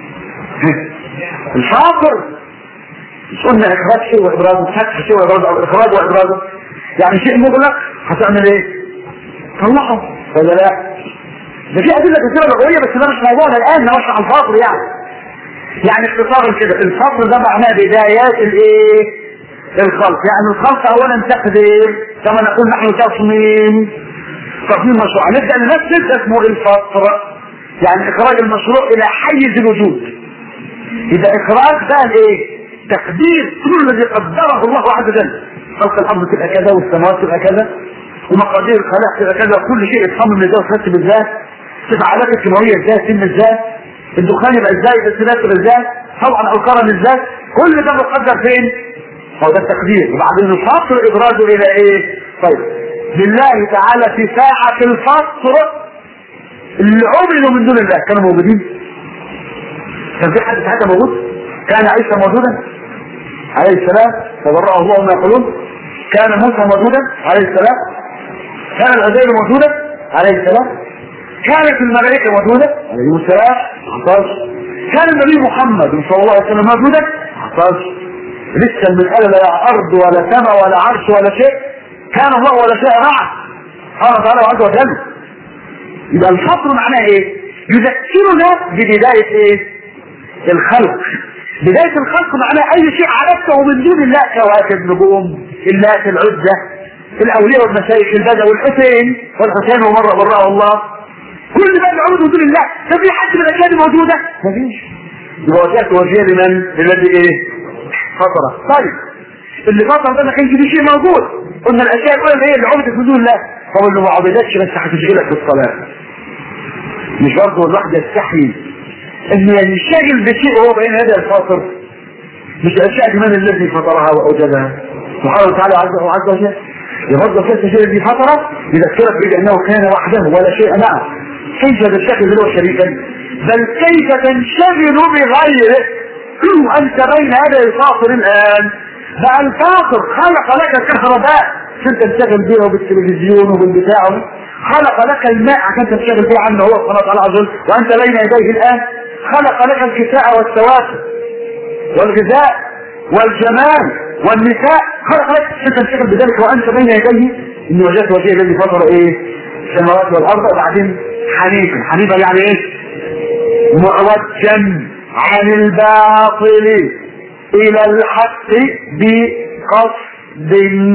الفاطر مش قلنا اخراج شيء وابرازه فتح شيء وابرازه او اخراج وابرازه يعني شيء مغلق هتعمل ايه؟ طلعه ولا لا؟ ده في ادله كثيره لغويه بس ده مش موضوعنا الان نشرح الفاطر يعني يعني اختصارا كده الفصل ده معناه بدايات الايه الخلق يعني الخلق اولا تقدير كما نقول نحن تصميم تصميم مشروع نبدا ننفذ اسمه الفطر يعني اخراج المشروع الى حيز الوجود اذا اخراج ده الايه تقدير كل الذي قدره الله عز وجل خلق الارض تبقى كذا والسماوات تبقى كذا ومقادير الخلاق تبقى كذا وكل شيء يتصمم ازاي وترتب ازاي تفعالات الكيماويه ازاي تتم ازاي الدخان يبقى ازاي الانسداد يبقى ازاي طبعا الكرم ازاي كل ده مقدر فين هو ده التقدير وبعدين الفطر ابرازه الى ايه طيب لله تعالى في ساعة الفطر اللي عملوا من دون الله كانوا موجودين كان في حد ساعتها موجود كان عيسى موجودا عليه السلام تبرأه الله ما يقولون كان موسى موجودا عليه السلام كان العزير موجودا عليه السلام كانت الملائكة موجودة عليه السلام حصلش كان النبي محمد صلى الله عليه وسلم موجودا حصلش لسه من قال لا أرض ولا سماء ولا عرش ولا شيء كان الله ولا شيء معه قال تعالى عز وجل يبقى الفطر معناه ايه؟ يذكرنا ببداية ايه؟ الخلق بداية الخلق معناه أي شيء عرفته من دون الله كواكب نجوم اللات العزة الأولياء والمشايخ البدوي والحسين والحسين ومرة براه الله كل ده بيعود من دون الله ده في حد من الاشياء دي موجوده مفيش يبقى وجهت وجهه لمن الذي ايه فطره طيب اللي فطر ده ما كانش فيه شيء موجود قلنا الاشياء الاولى اللي هي اللي عبدت من دون الله هو اللي ما عبدتش بس هتشغلك بالصلاه مش برضه الواحد يستحي انه ينشغل بشيء وهو بين يدي الفاطر مش الاشياء دي من الذي فطرها واوجدها سبحانه وتعالى عز وجل يفضل كيف الشيء الذي فطره يذكرك بانه كان وحده ولا شيء معه كيف تشتغل هو شريكا بل كيف تنشغل بغيره انت بين يدي الفاطر الان بقى الفاطر خلق لك كهرباء عشان تنشغل بيها وبالتلفزيون وبالبتاع خلق لك الماء عشان تنشغل به عنه هو سبحانه وتعالى عز وجل وانت بين يديه الان خلق لك الكساء والسواتر والغذاء والجمال والنساء خلق لك عشان تنشغل بذلك وانت بين يديه ان وجدت وجهه الذي فطر ايه السماوات والارض وبعدين حنيفا حنيفا يعني ايه معوجا عن الباطل الى الحق بقصد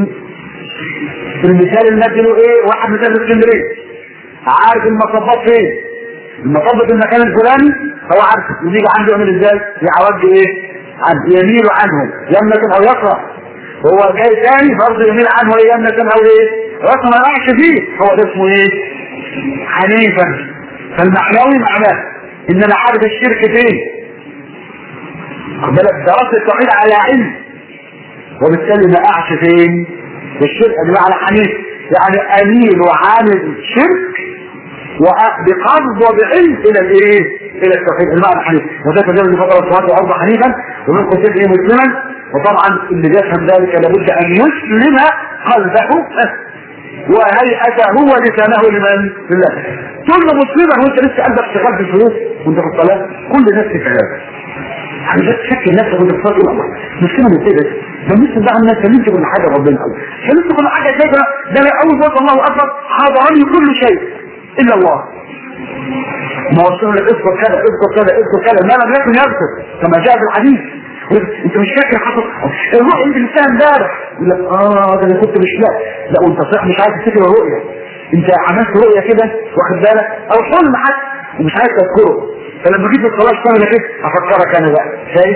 المثال اللي نزله ايه واحد مثال اسكندريه عارف المصبات فين المصب في المكان الفلاني هو عارف يجي عنده يعمل ازاي يعوج ايه عن يميل عنه يمنة او يقرأ هو جاي تاني برضه يميل عنه ايه يمنة او ايه رقم ما يقعش فيه هو ده اسمه ايه حنيفا فالمعنوي معناه ان انا عارف الشرك فين بالك دراسة التوحيد على علم وبالتالي ما اقعش فين الشرك بمعنى حنيف يعني اميل وعامل شرك وبقصد وبعلم الى الايه الى التوحيد المعنى حنيف وده تجربه فطر الصلاه والارض حنيفا ومن قتل ايه مسلما وطبعا اللي بيفهم ذلك لابد ان يسلم قلبه وهيئته ولسانه لمن لله كل مسلما وانت لسه قلبك شغال في الفلوس وانت في الصلاه كل الناس في هذا يعني بس تشكل نفسك وانت بتصلي الله مسلما ازاي بس ده مثل بقى الناس فهمت كل حاجه ربنا قال فهمت كل حاجه ازاي ده ده انا اول ما الله اكبر حضرني كل شيء الا الله ما وصلنا لك اذكر كذا اذكر كذا اذكر كذا ما لم يكن يذكر كما جاء في الحديث انت مش فاكر حصل الرؤيا انت لسه امبارح يقول لك اه ده انا كنت مش لا لا وانت صح مش عايز تفتكر الرؤيا انت عملت رؤيا كده واخد بالك او حلم حتى ومش عايز تذكره فلما جيت الصلاه تعمل كده افكرك انا بقى شايف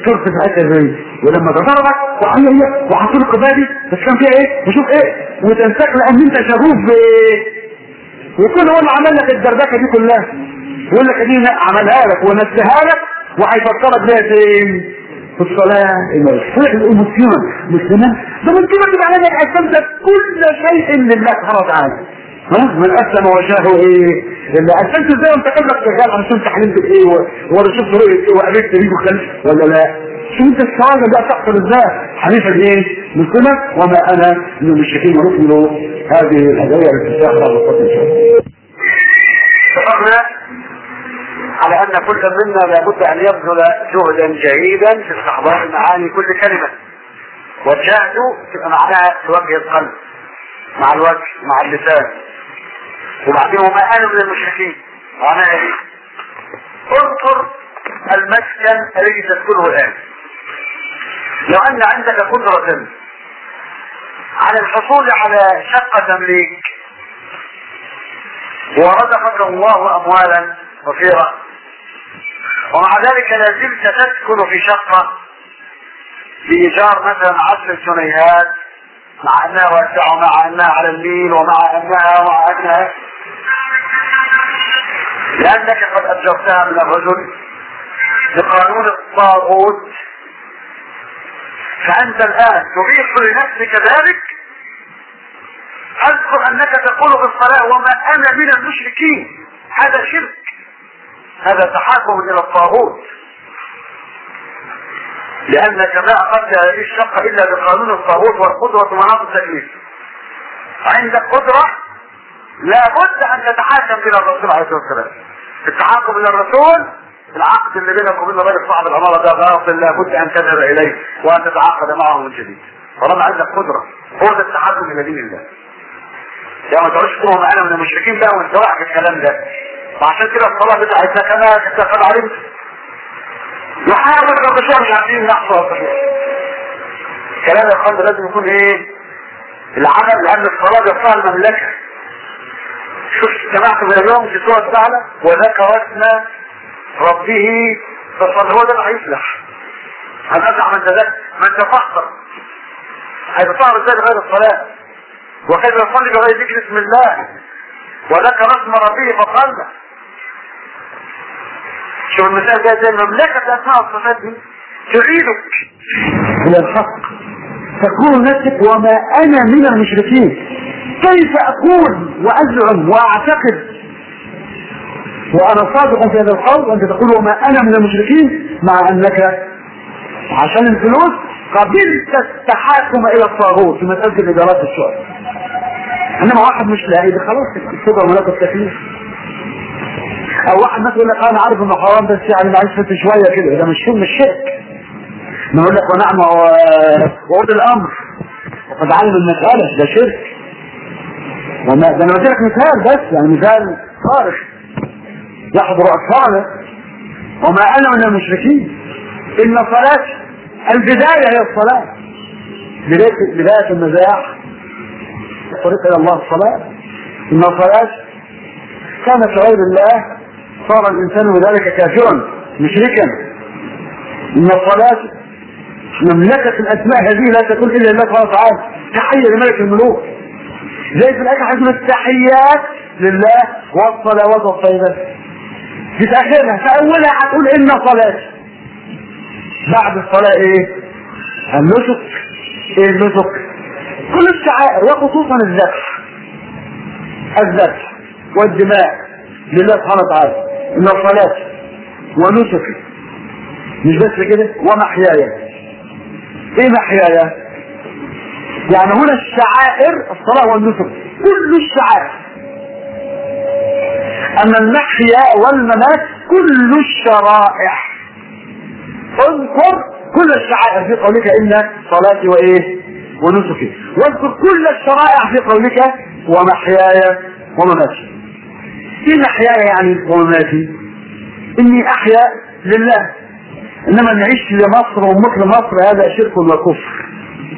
دكتور في الحته دي ولما تضربك وهي وحطوا لك قبادي بس كان فيها ايه وشوف ايه وتنساك لان انت شغوف بايه ويكون هو اللي عمل لك الدربكه دي كلها يقول لك دي عملها لك ونسيها لك وهيفكرك بيها فين؟ في الصلاة المسلمة مسلمة ده مسلمة تبقى عليك أسلمت كل شيء لله سبحانه وتعالى ها من أسلم وجهه إيه اللي أسلمت إزاي وأنت قبلك شغال عشان تحلمت بإيه ولا شفت رؤية إيه وقابلت بيه وخلف ولا لا شو أنت السعادة بقى تحصل إزاي حنيفة إيه مسلمة وما أنا من المشركين ونكمل هذه الهدايا التي بعض الخطوة إن شاء الله اتفقنا على ان كل منا لابد ان يبذل جهدا جيدا في استحضار معاني كل كلمة والجهد تبقى معناها في وجه القلب مع الوجه مع اللسان وبعدين وما انا من المشركين معناها ايه انظر المسكن الذي تسكنه الان لو ان عندك قدرة على الحصول على شقة تمليك ورزقك الله اموالا وفيرة ومع ذلك لازلت تسكن في شقة بإيجار مثلا عشر جنيهات مع أنها واسعة ومع أنها على النيل ومع أنها ومع أنها لأنك قد أجرتها من الرجل بقانون الطاغوت فأنت الآن تبيح لنفسك ذلك أذكر أنك تقول في الصلاة وما أنا من المشركين هذا شرك هذا تحاكم الى الطاغوت لانك ما اخذت هذه الشقه الا بقانون الطاغوت والقدره مناط التكليف عندك قدره لابد ان تتحاكم الى الرسول عليه الصلاه والسلام التحاكم الى الرسول العقد اللي بينك وبين الراجل صاحب العماره ده باطل لابد ان تذهب اليه وان تتعاقد معه من جديد طالما عندك قدره هو ده التحاكم الى دين الله يا ما تقولش تقول معانا من المشركين بقى وانت واقع في الكلام ده وعشان كده الصلاة بتاعتنا كما تتفق عليه يحاول الرجال مش عارفين نحصل كلام يا اخوان لازم يكون ايه العمل لان الصلاة بيصلها المملكة شوف سمعت من اليوم في سورة الثعلى وذكر اسم ربه فصل هو ده اللي هيفلح هنرجع من ذلك من تفحصر هيتفحصر ازاي بغير الصلاة وكيف يصلي بغير ذكر اسم الله وذكر اسم ربه فصلى شوف المثال ده زي المملكة اسماء الصفات دي تعيدك الى الحق تقول نفسك وما انا من المشركين كيف اقول وازعم واعتقد وانا صادق في هذا القول وانت تقول وما انا من المشركين مع انك عشان الفلوس قبلت التحاكم الى الطاغوت في مسألة الادارات الشؤون انما واحد مش لاقي ده خلاص الكبر ملاك التكليف او واحد مثلا يقول لك انا عارف انه حرام بس يعني معلش فت شويه كده ده مش مش شرك ما يقول لك ونعم وعود الامر وقد علم المساله ده شرك وما ده انا بدي لك مثال بس يعني مثال صارخ يحضر اطفاله وما انا من المشركين ان صلاه البدايه هي الصلاه بدايه بدايه النزاع الطريق الى الله الصلاه ان الصلاه كانت لغير الله صار الانسان بذلك كافرا مشركا ان الصلاه مملكة الاسماء هذه لا تكون الا لله سبحانه وتعالى تحية لملك الملوك زي في الاخر حجم التحيات لله والصلوات والطيبات في اخرها في اولها هتقول ان صلاة بعد الصلاة ايه النسك ايه النسك كل الشعائر وخصوصا الذبح الذبح والدماء لله سبحانه وتعالى ان الصلاة ونسكي مش بس كده ومحياي ايه محياي يعني هنا الشعائر الصلاة والنسك كل الشعائر اما المحيا والممات كل الشرائع اذكر كل الشعائر في قولك ان صلاتي وايه ونسكي واذكر كل الشرائع في قولك ومحياي ومماتي ايه محياي يعني ومماتي اني احيا لله انما نعيش لمصر ومثل مصر هذا شرك وكفر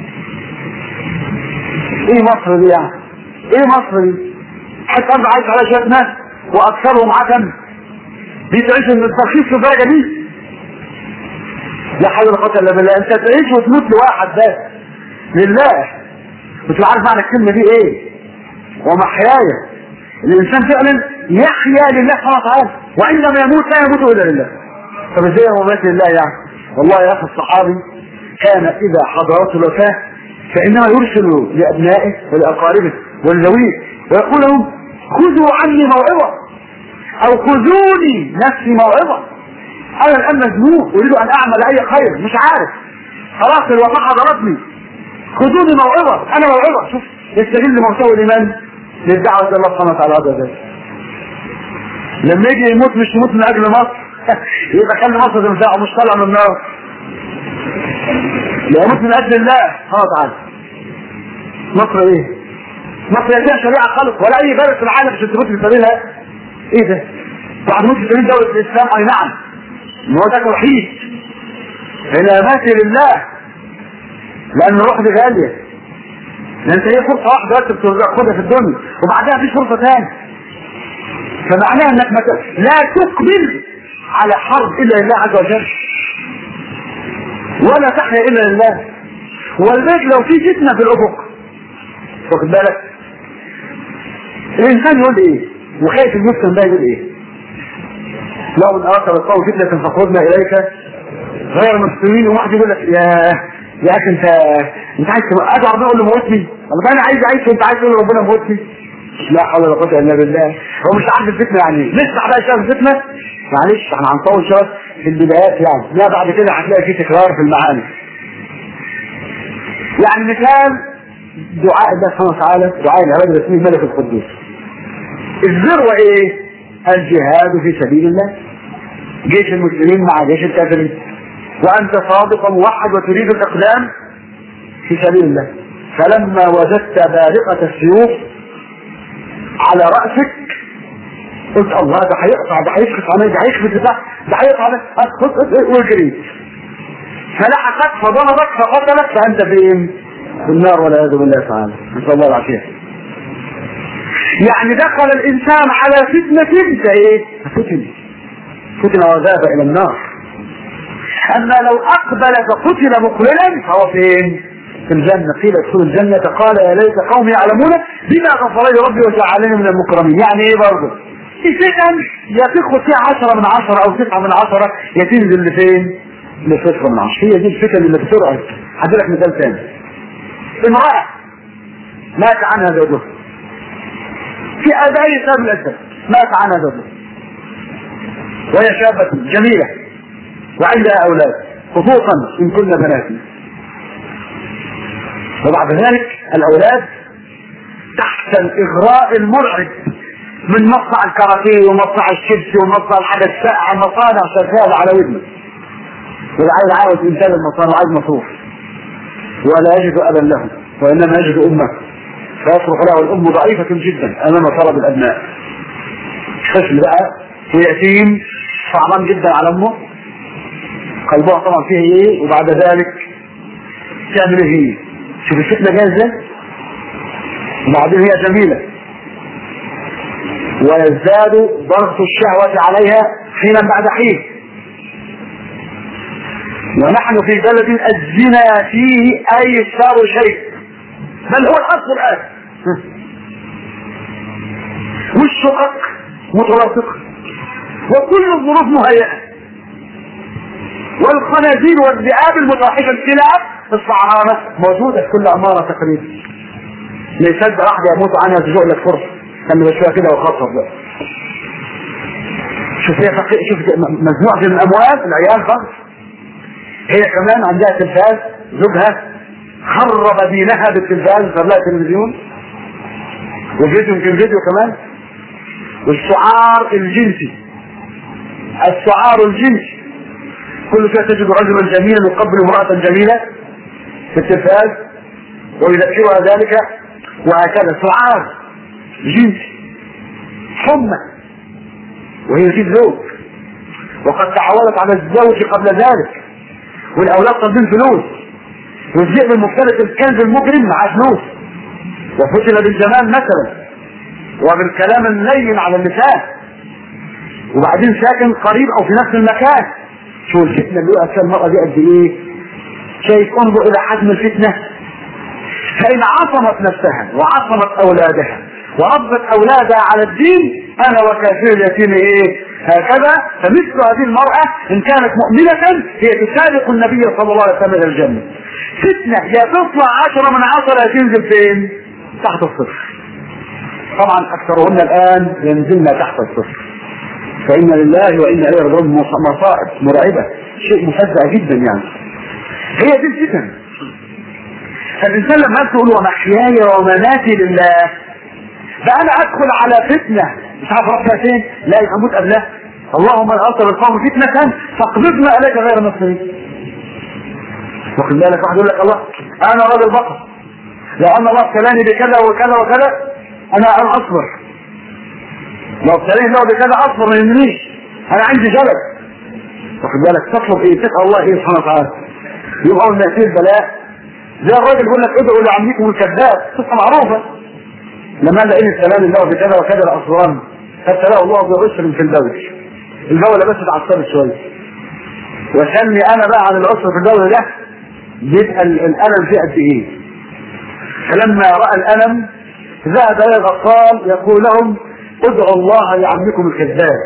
ايه مصر دي يعني ايه مصر دي حتى انت عايش على شويه ناس واكثرهم عدم دي تعيش ان الترخيص في الدرجه دي لا حول ولا قوه الا بالله انت تعيش وتموت لواحد بس لله مش عارف معنى الكلمه دي ايه ومحياي الانسان فعلا يحيا لله سبحانه وتعالى وعندما يموت لا يموت الا لله طب ازاي هو مات لله يعني والله يا اخي الصحابي كان اذا حضرته الوفاه فانما يرسل لابنائه ولاقاربه ولذويه ويقول لهم خذوا عني موعظه او خذوني نفسي موعظه انا الان مجنون اريد ان اعمل اي خير مش عارف خلاص الوفاه حضرتني خذوني موعظه انا موعظه شوف يستغل موته الايمان للدعوه الى الله سبحانه وتعالى هذا ذلك لما يجي يموت مش يموت من اجل مصر يبقى خلي مصر تنفعه مش طالع من النار لا يموت من اجل الله سبحانه وتعالى مصر ايه؟ مصر فيها شريعه خالص ولا اي بلد في العالم عشان تموت في سبيلها ايه ده؟ واحد يموت في سبيل دوله الاسلام اي نعم ان هو ده توحيد هنا مات لله لان الروح دي غاليه لان هي فرصه واحده بس بتاخدها في الدنيا وبعدها مفيش فرصه ثانيه فمعناها انك مت... لا تقبل على حرب الا لله عز وجل ولا تحيا الا لله والبيت لو في فتنه في الافق واخد بالك الانسان يقول ايه وخايف المسلم ده يقول ايه لو من اراك بالقوم فتنه فخرجنا اليك غير مفتونين وواحد يقول لك يا يا اخي انت انت عايز ادعو اقول له موتني طب انا عايز اعيش وانت عايز تقول ربنا موتني لا حول ولا قوه الا بالله هو مش عارف الفتنه يعني ايه لسه بقى شايف الفتنه معلش احنا هنطول شويه في البدايات يعني لا بعد كده هتلاقي في تكرار في المعاني يعني مثال دعاء الله سبحانه وتعالى دعاء العباد الرسمي ملك القدوس الذروه ايه؟ الجهاد في سبيل الله جيش المسلمين مع جيش الكافرين وانت صادق موحد وتريد الاقدام في سبيل الله فلما وجدت بارقه السيوف على رأسك قلت الله ده هيقطع ده هيشخص عليا ده هيخبط ده ده هيقطع عليا وجريت فلحقك فضربك فقتلك فانت فين؟ في النار والعياذ بالله تعالى نسال الله العافيه يعني دخل الانسان على فتنة فايه؟ فتن فتن وذهب الى النار اما لو اقبل فقتل مقبلا فهو فين؟ في الجنة قيل ادخلوا الجنة قال يا ليت قومي يعلمون بما غفر لي ربي وجعلني من المكرمين يعني ايه برضه؟ الفتن يا تاخد فيها عشرة من عشرة او تسعة من عشرة يا تنزل لفين؟ لصفر من عشرة هي دي الفتن اللي بترعب هديلك مثال ثاني امرأة مات عنها زوجها في أي سبب الأسد مات عنها زوجها وهي شابة جميلة وعندها أولاد خصوصا إن كن بنات وبعد ذلك الأولاد تحت الإغراء المرعب من مصنع الكاراتيه ومصنع الشيبسي ومصنع الحاجة الساقعة مصانع شغالة على ودنه والعيل عاوز إنتاج المصانع وعايز مصروف ولا يجد أبا له وإنما يجد أمه فيصرخ له الأم ضعيفة جدا أمام طلب الأبناء طفل بقى ويتيم صعبان جدا على أمه قلبها طبعا فيه إيه وبعد ذلك تعمل إيه هي شوف الفتنة جاية ازاي وبعدين هي جميلة ويزداد ضغط الشهوة عليها حينا بعد حين ونحن في بلد الزنا فيه ايسر شيء بل هو الاصل الان والشقق متلاصقة وكل الظروف مهيئة والخنازير والذئاب المتوحشة الكلاب الصعرانة موجودة في كل عمارة تقريبا لا يصدق واحد يموت عنها تزوق لك فرصة كان شوية كده وخطط بقى شوف هي فقير شوف مجموعة من الأموال العيال خالص هي كمان عندها تلفاز زوجها خرب دينها بالتلفاز صار لها تلفزيون وفيديو يمكن فيديو كمان والشعار الجنسي الشعار الجنسي كل شويه تجد رجلا جميلا يقبل امرأة جميلة في التلفاز ويذكرها ذلك وهكذا شعار جنسي حمى وهي في زوج وقد تعودت على الزوج قبل ذلك والاولاد طالبين فلوس والذئب المفترس الكلب المجرم معاه فلوس وفتن بالجمال مثلا وبالكلام اللين على اللسان وبعدين ساكن قريب او في نفس المكان شو الفتنه اللي وقعت فيها المراه دي قد ايه شايف انظر الى حجم الفتنه فان عصمت نفسها وعصمت اولادها وربت اولادها على الدين انا وكافر اليتيم ايه هكذا فمثل هذه المرأة ان كانت مؤمنة هي تسابق النبي صلى الله عليه وسلم الى الجنة فتنة يا تطلع عشرة من عشرة يا تنزل فين تحت الصفر طبعا اكثرهن الان ينزلن تحت الصفر فإن لله وإنا إليه راجعون مصائب مرعبة شيء مفزع جدا يعني هي دي الفتن فالإنسان لما تقول ومحياي ومماتي لله ده أنا أدخل على فتنة مش عارف ربنا فين لا يبقى أموت قبلها اللهم من أصل القوم فتنة فاقبضنا إليك غير مصري واخد بالك واحد يقول لك الله أنا راجل بطل لأن الله ابتلاني بكذا وكذا وكذا أنا أنا أصبر لو ابتلاني الله بكذا أصبر ما يهمنيش أنا عندي جلد واخد بالك تطلب إيه تسأل الله إيه سبحانه وتعالى يبقى أول ما يصير بلاء زي الراجل يقول لك ادعوا لعمكم الكذاب قصة معروفة لما قال إن ابتلاني الله بكذا وكذا الأسران فابتلاه الله بعسر في الدولة الدولة بس اتعصبت شوية وسمي أنا بقى عن العسر في الدولة ده بيبقى الألم فيه قد إيه فلما رأى الألم ذهب إلى الأطفال يقول لهم ادعوا الله لعمكم الكذاب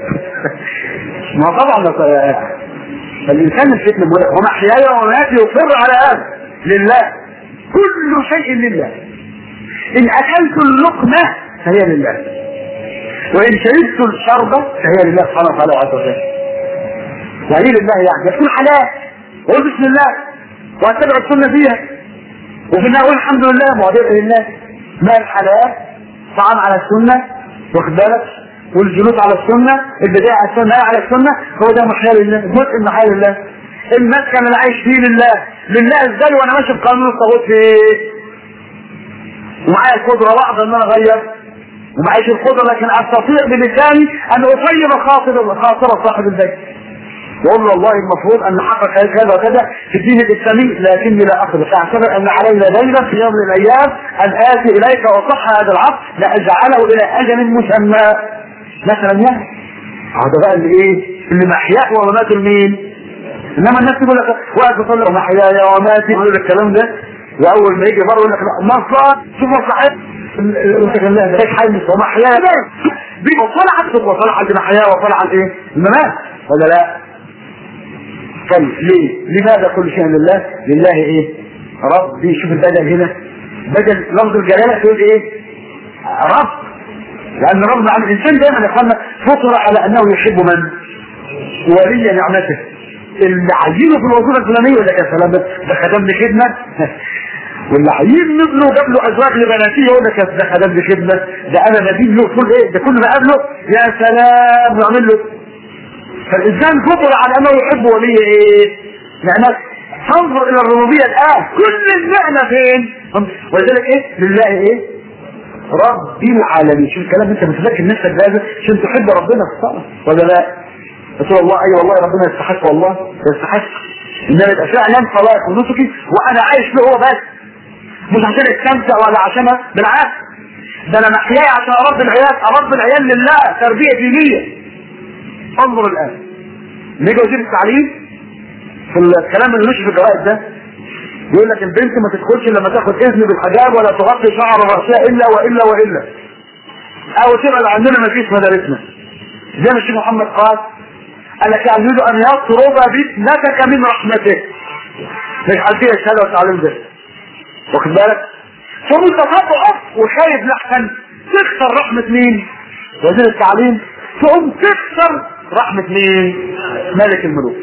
ما طبعا فالإنسان الفتنة ومحياي ومماتي يصر على هذا لله كل شيء لله إن أكلت اللقمة فهي لله وإن شربت الشربة فهي لله سبحانه وتعالى عز وجل وهي لله يعني يكون حلال وقول بسم الله واتبع السنة فيها وفي النهاية اقول الحمد لله معدل لله ما الحلال طعام على السنة واخد بالك والجلوس على السنة البداية على السنة على السنة هو ده محيا لله جزء من محيا لله المسكن اللي عايش فيه لله لله ازاي وانا ماشي بقانون الطاغوت في ايه ومعايا القدرة واقدر ان انا اغير ومعيش القدرة لكن استطيع بلساني ان اطيب خاطر خاطر صاحب البيت وقول له والله المفروض ان نحقق كذا وكذا في الدين الاسلامي لكني لا اخذ فاعتبر ان علينا دينا في يوم من الايام ان اتي اليك واصح هذا العقد لاجعله الى اجل مسمى مثلا يعني هذا بقى اللي ايه اللي محياه وممات لمين انما الناس تقول لك واقف تصلي ومحياي ومماتي يقول لك الكلام ده واول ما يجي مره يقول لك لا مصلحه شوف مصلحه الله ده حي ومحياي وصلحت وصلحت المحياه وصلحت ايه الممات ولا لا طيب ليه لماذا كل شيء لله لله ايه ربي شوف البدل هنا بدل لفظ الجلاله تقول ايه رب لان رب عن الانسان دايما يا اخوانا فطر على انه يحب من ولي نعمته اللي عايزينه في الوظيفه الفلانيه ولا يا سلام ده خدم لي خدمه واللي عايزين له جاب له ازواج لبناتيه يقول لك ده خدم لي خدمه ده انا ندين له كل ايه ده كل ما قابله يا سلام نعمل له فالإنسان فطر على أنه يحب ولي إيه؟ نعمة تنظر إلى الربوبية الآن كل النعمة فين؟ ولذلك إيه؟ لله إيه؟ رب العالمين شوف الكلام أنت متذكر نفسك بهذا عشان تحب ربنا في الصلاة ولا لا؟ رسول الله أي والله ربنا يستحق والله يستحق إن أنا يبقى فعلا صلاة ونسكي وأنا عايش له هو بس مش عشان استمتع ولا عشان بالعكس ده أنا محياي عشان أربي العيال أربي العيال لله تربية دينية انظر الان نيجي وزير التعليم في الكلام اللي مش في الجرائد ده يقول لك البنت ما تدخلش لما تاخد اذن بالحجاب ولا تغطي شعر راسها الا والا والا او تبقى عندنا ما فيش مدارسنا زي ما الشيخ محمد قال قال لك يعني يريد ان يطرد بابنتك من رحمته مش عندنا الشهاده والتعليم ده واخد بالك ثم انت تقف وخايف لحسن تخسر رحمه مين؟ وزير التعليم تقوم تخسر رحمة مين ملك الملوك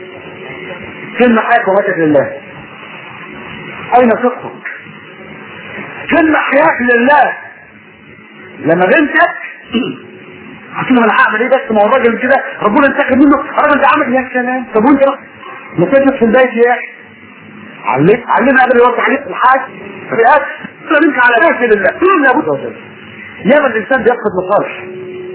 فين محاك ومتك لله اين صدقك فين محياك لله لما بنتك هتقول انا هعمل ايه بس ما هو الراجل كده ربنا انتقم منه الراجل ده عمل يا سلام طب وانت ما تجلس في البيت يا اخي علمت علمنا قبل يوقع عليك الحاج في اكل منك على نفس لله كل لابد ياما الانسان بيفقد مصالح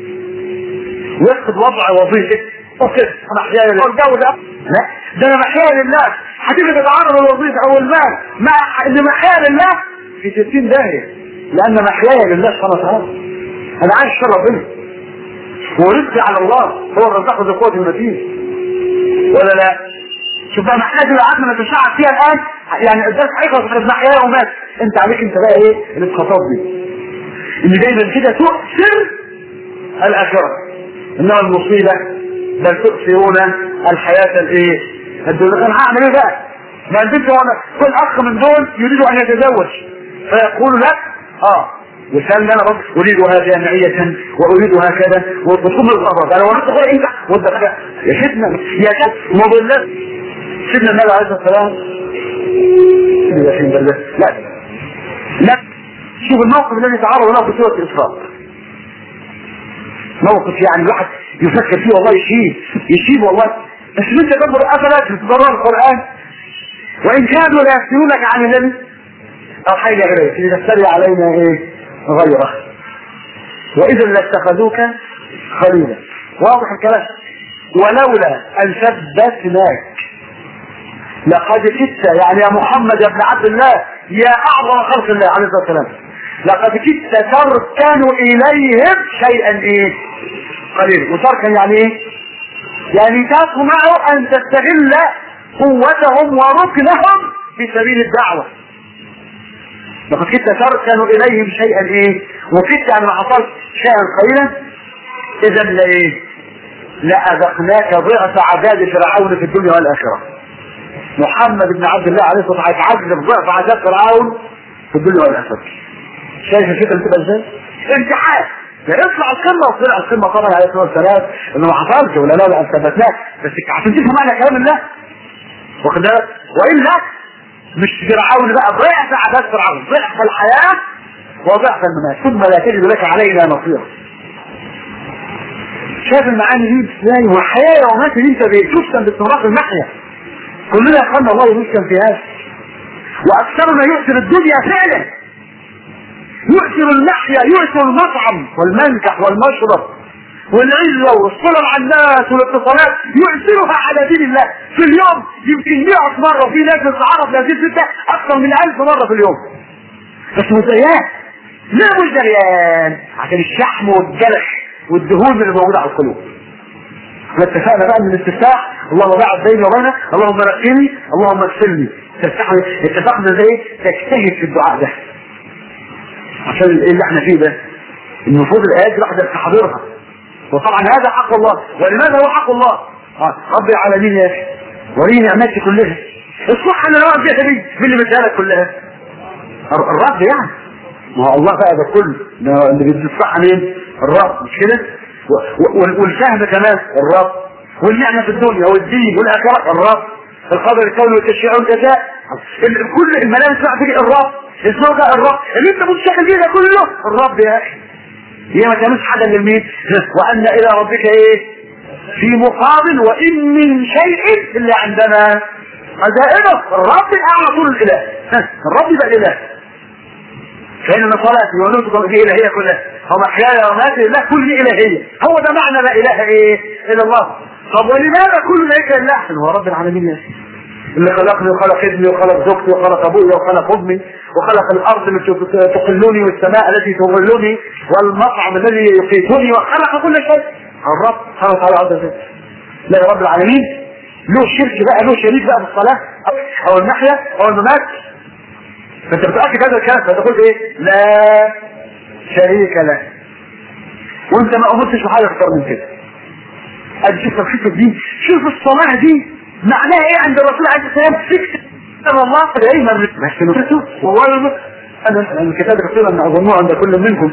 ويفقد وضع وظيفه وكده انا احياء لله الجو ده لا ده انا محيا لله هتيجي تتعرض للوظيفه او المال مع ان محيا لله في 60 داهيه لان محياي لله سبحانه وتعالى انا عايش في ربنا ورزقي على الله هو الرزاق ذو قوه المتين ولا لا شوف بقى محتاج لو قعدنا نتشعب فيها الان يعني الدرس هيخلص احنا بنحياه ومات انت عليك انت بقى ايه اللي تخاطبني ان دايما كده تؤثر الاخره انما المصيبه بل تؤثرون الحياه الايه الدنيا انا هعمل ايه بقى ما البنت وانا كل اخ من دول يريد ان يتزوج فيقول لك اه وسام انا برضه اريدها جامعية واريدها كذا وتصوم الغرض انا وريت غير انت وانت كذا يا سيدنا يا شيخ مضلات سيدنا النبي عليه الصلاه والسلام يا سيدنا بالله لا لا شوف الموقف الذي تعرض له في سوره الاسراء موقف يعني الواحد يفكر فيه والله يشيب يشيب والله بس انت تنظر افلا تتضرر القران وان كانوا لا يفتنونك عن النبي او حاجه غيره لتفتري علينا ايه غيره واذا لاتخذوك خليلا واضح الكلام ولولا ان ثبتناك لقد كدت يعني يا محمد يا ابن عبد الله يا اعظم خلق الله عليه الصلاه والسلام لقد كدت تركن اليهم شيئا ايه قليلا وتركن يعني ايه يعني تطمع ان تستغل قوتهم وركنهم في سبيل الدعوه لقد كنت تركن اليهم شيئا ايه وكنت يعني ما حصلت شيئا قليلا اذا لايه لاذقناك ضعف عذاب فرعون في الدنيا والاخره محمد بن عبد الله عليه الصلاه والسلام هيتعذب ضعف عذاب فرعون في الدنيا والاخره شايف الفكره بتبقى ازاي؟ امتحان لا يطلع القمه وطلع القمه طبعا عليه الصلاه والسلام انه ما حصلش ولا لا لا ثبتناك بس عشان تفهم معنى كلام الله واخد بالك والا مش فرعون بقى ضعف عذاب فرعون ضعف الحياة وضعف الممات ثم لا تجد لك علينا نصيرا شايف المعاني دي ازاي والحياة يومات دي انت بتسكن باستمرار في المحيا كلنا يا اخوانا الله يسكن في هذا واكثرنا يؤثر الدنيا فعلا يؤثر المحيا يؤثر المطعم والمنكح والمشرب والعزة والصلة مع الناس والاتصالات يؤثرها على دين الله في اليوم يمكن 100 مرة وفي ناس العرب لازم ستة أكثر من 1000 مرة في اليوم بس مزيان ليه مش دريان عشان الشحم والجلح والدهون اللي موجودة على القلوب احنا اتفقنا بقى من الاستفتاح اللهم باعد بيني وبينك اللهم نقني اللهم اغسلني اتفقنا زي تجتهد في الدعاء ده عشان ايه اللي احنا فيه ده المفروض الايات دي واحده تحضرها وطبعا هذا حق الله ولماذا هو حق الله آه. رب العالمين يا اخي وريني نعمتي كلها الصح انا واقف فيها دي مين اللي مديها لك كلها الرب يعني ما هو الله بقى ده كله اللي بيدي الصح مين الرب مش كده والفهم كمان الرب والنعمه في الدنيا والدين والاخره الرب القدر الكوني والتشريع والجزاء كل الملامس بقى تيجي الرب اسمه ده الرب اللي انت متشكل بيه ده كله الرب يا اخي هي ما تعملش حاجه للمين وان الى ربك ايه في مقابل وان من شيء الا عندنا خزائنه الرب الاعلى طول الاله الرب بقى الاله فإن صلاتي ونسكم دي إلهية كلها ومحياي وماتي لله كل دي إلهية هو ده معنى لا إله إيه إلا الله طب ولماذا كل ذلك إلا هو رب العالمين يا سيدي اللي خلقني وخلق ابني وخلق زوجتي وخلق ابوي وخلق امي وخلق الارض التي تقلني والسماء التي تظلني والمطعم الذي يقيتني وخلق كل شيء الرب سبحانه وتعالى عز وجل لا يا رب العالمين له شرك بقى له شريك بقى في الصلاه او المحيا او الممات فانت بتؤكد هذا الكلام فتقول ايه لا شريك له وانت ما امرتش بحاجه اكتر من كده ادي شوف الفكره دي شوف الصلاه دي معناها ايه عند الرسول عليه السلام سكت الله دائما بس نفسه والله انا انا كتاب رسول ان اظنه عند كل منكم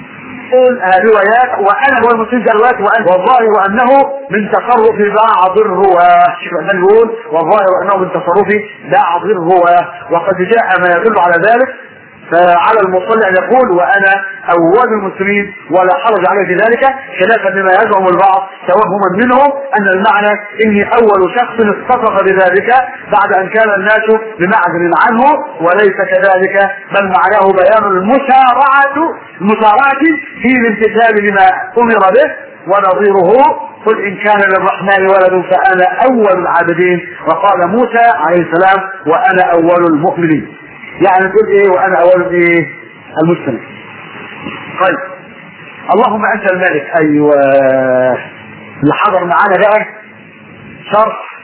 روايات وانا هو المسلم روايات وان والظاهر وانه من تصرف بعض الرواه شوف احنا نقول والظاهر وانه من تصرف بعض الرواه وقد جاء ما يدل على ذلك فعلى المصلي ان يقول وانا اول المسلمين ولا حرج عليه في ذلك خلافا لما يزعم البعض توهما منهم ان المعنى اني اول شخص اتصف بذلك بعد ان كان الناس بمعزل عنه وليس كذلك بل معناه بيان المسارعه المسارعه في الامتثال لما امر به ونظيره قل ان كان للرحمن ولد فانا اول العابدين وقال موسى عليه السلام وانا اول المؤمنين يعني تقول ايه وانا اول ايه المسلم طيب اللهم انت الملك ايوه اللي حضر معانا بقى شرح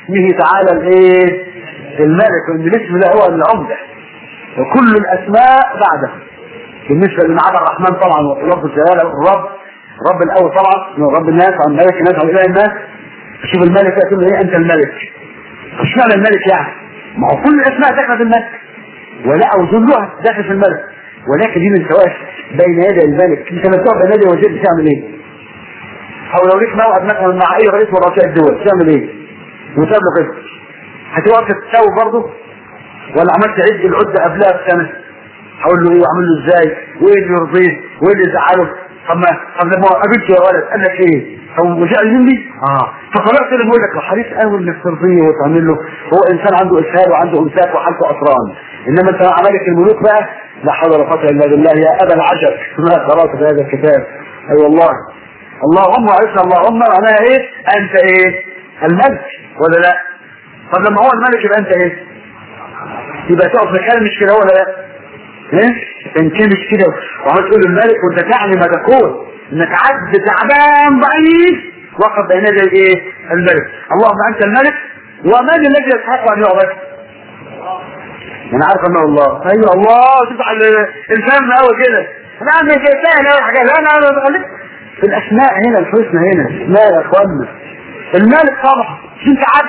اسمه تعالى الايه الملك وان الاسم ده هو العمده وكل الاسماء بعده بالنسبه لمعاد الرحمن طبعا ورب الجلاله الرب الرب الاول طبعا هو رب الناس عن ملك الناس عن اله الناس شوف الملك يقول له ايه انت الملك مش معنى الملك يعني ما هو كل الاسماء داخله في الملك ولا او ذلها داخل في الملك ولكن دي من سواش بين يدي الملك انت لما تقعد بين يدي الوزير بتعمل ايه؟ او لو ليك موعد مثلا مع اي رئيس من رؤساء الدول تعمل ايه؟ وساب له كده هتقعد تتساوي برضه ولا عملت عد العده قبلها بسنه هقول له ايه واعمل له ازاي وايه اللي يرضيه وايه اللي يزعله طب ما طب لما قابلته يا ولد قال لك ايه هو مش مني اه فقرات اللي بيقول لك حريص قوي انك ترضيه وتعمل له هو انسان عنده اسهال وعنده امساك وحالته اطران انما انت عملك الملوك بقى لا حول ولا قوه الا بالله يا ابا العجب ما قرات في هذا الكتاب اي أيوة والله اللهم عرفنا اللهم معناها ايه انت ايه الملك ولا لا طب لما هو الملك يبقى انت ايه يبقى تقف مكان مش كده ولا لا ايه تنكمش كده وعمال تقول الملك وانت تعني ما تكون انك عبد تعبان ضعيف وقف بين يدي ايه الملك اللهم انت الملك ومن الذي يستحق ان يعبد انا عارف انه الله ايوه الله تفتح الفم قوي كده انا مش سهل قوي حاجه لا انا انا في الاسماء هنا الحسنى هنا اسماء يا اخوانا الملك طبعا مش انت عبد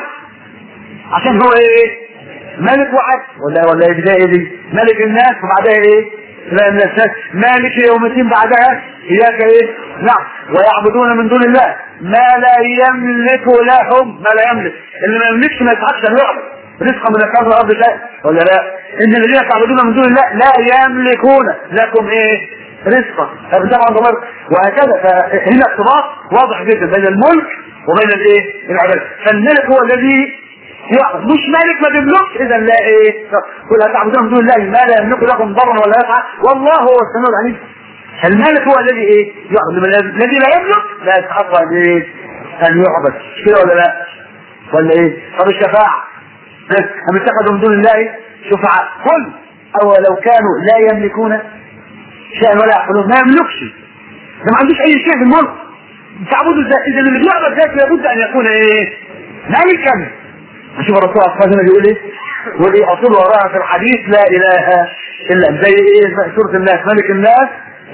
عشان هو ايه ملك وعبد ولا ولا بدايه دي ملك الناس وبعدها ايه لا الناس مالك يوم الدين بعدها اياك ايه نعم ويعبدون من دون الله ما لا يملك لهم ما لا يملك اللي ما يملكش ما يتعبش ان يعبد رزقا من الكفر الارض لا ولا لا ان الذين تعبدون من دون الله لا يملكون لكم ايه رزقا فبتابع ضمير وهكذا فهنا ارتباط واضح جدا بين الملك وبين الايه العباده فالملك هو الذي يعبد مش مالك ما بيملكش اذا لا ايه كل تعبدون من دون الله ما لا يملك لكم ضرا ولا نفعا والله هو السميع العليم المالك هو الذي ايه يعبد الذي لا يملك لا يستحق ان ايه ان يعبد مش كده ولا لا ولا ايه طب الشفاعه أم اتخذوا من دون الله شفعاء قل أو لو كانوا لا يملكون شيئا ولا يعقلون ما يملكش ده ما عندوش أي شيء في الملك تعبدوا ازاي إذا اللي بيعبد ذاك لابد أن يكون إيه ملكا شوف الرسول صلى الله عليه وسلم بيقول إيه يقول إيه أصول وراها في الحديث لا إله إلا زي إيه سورة الناس ملك الناس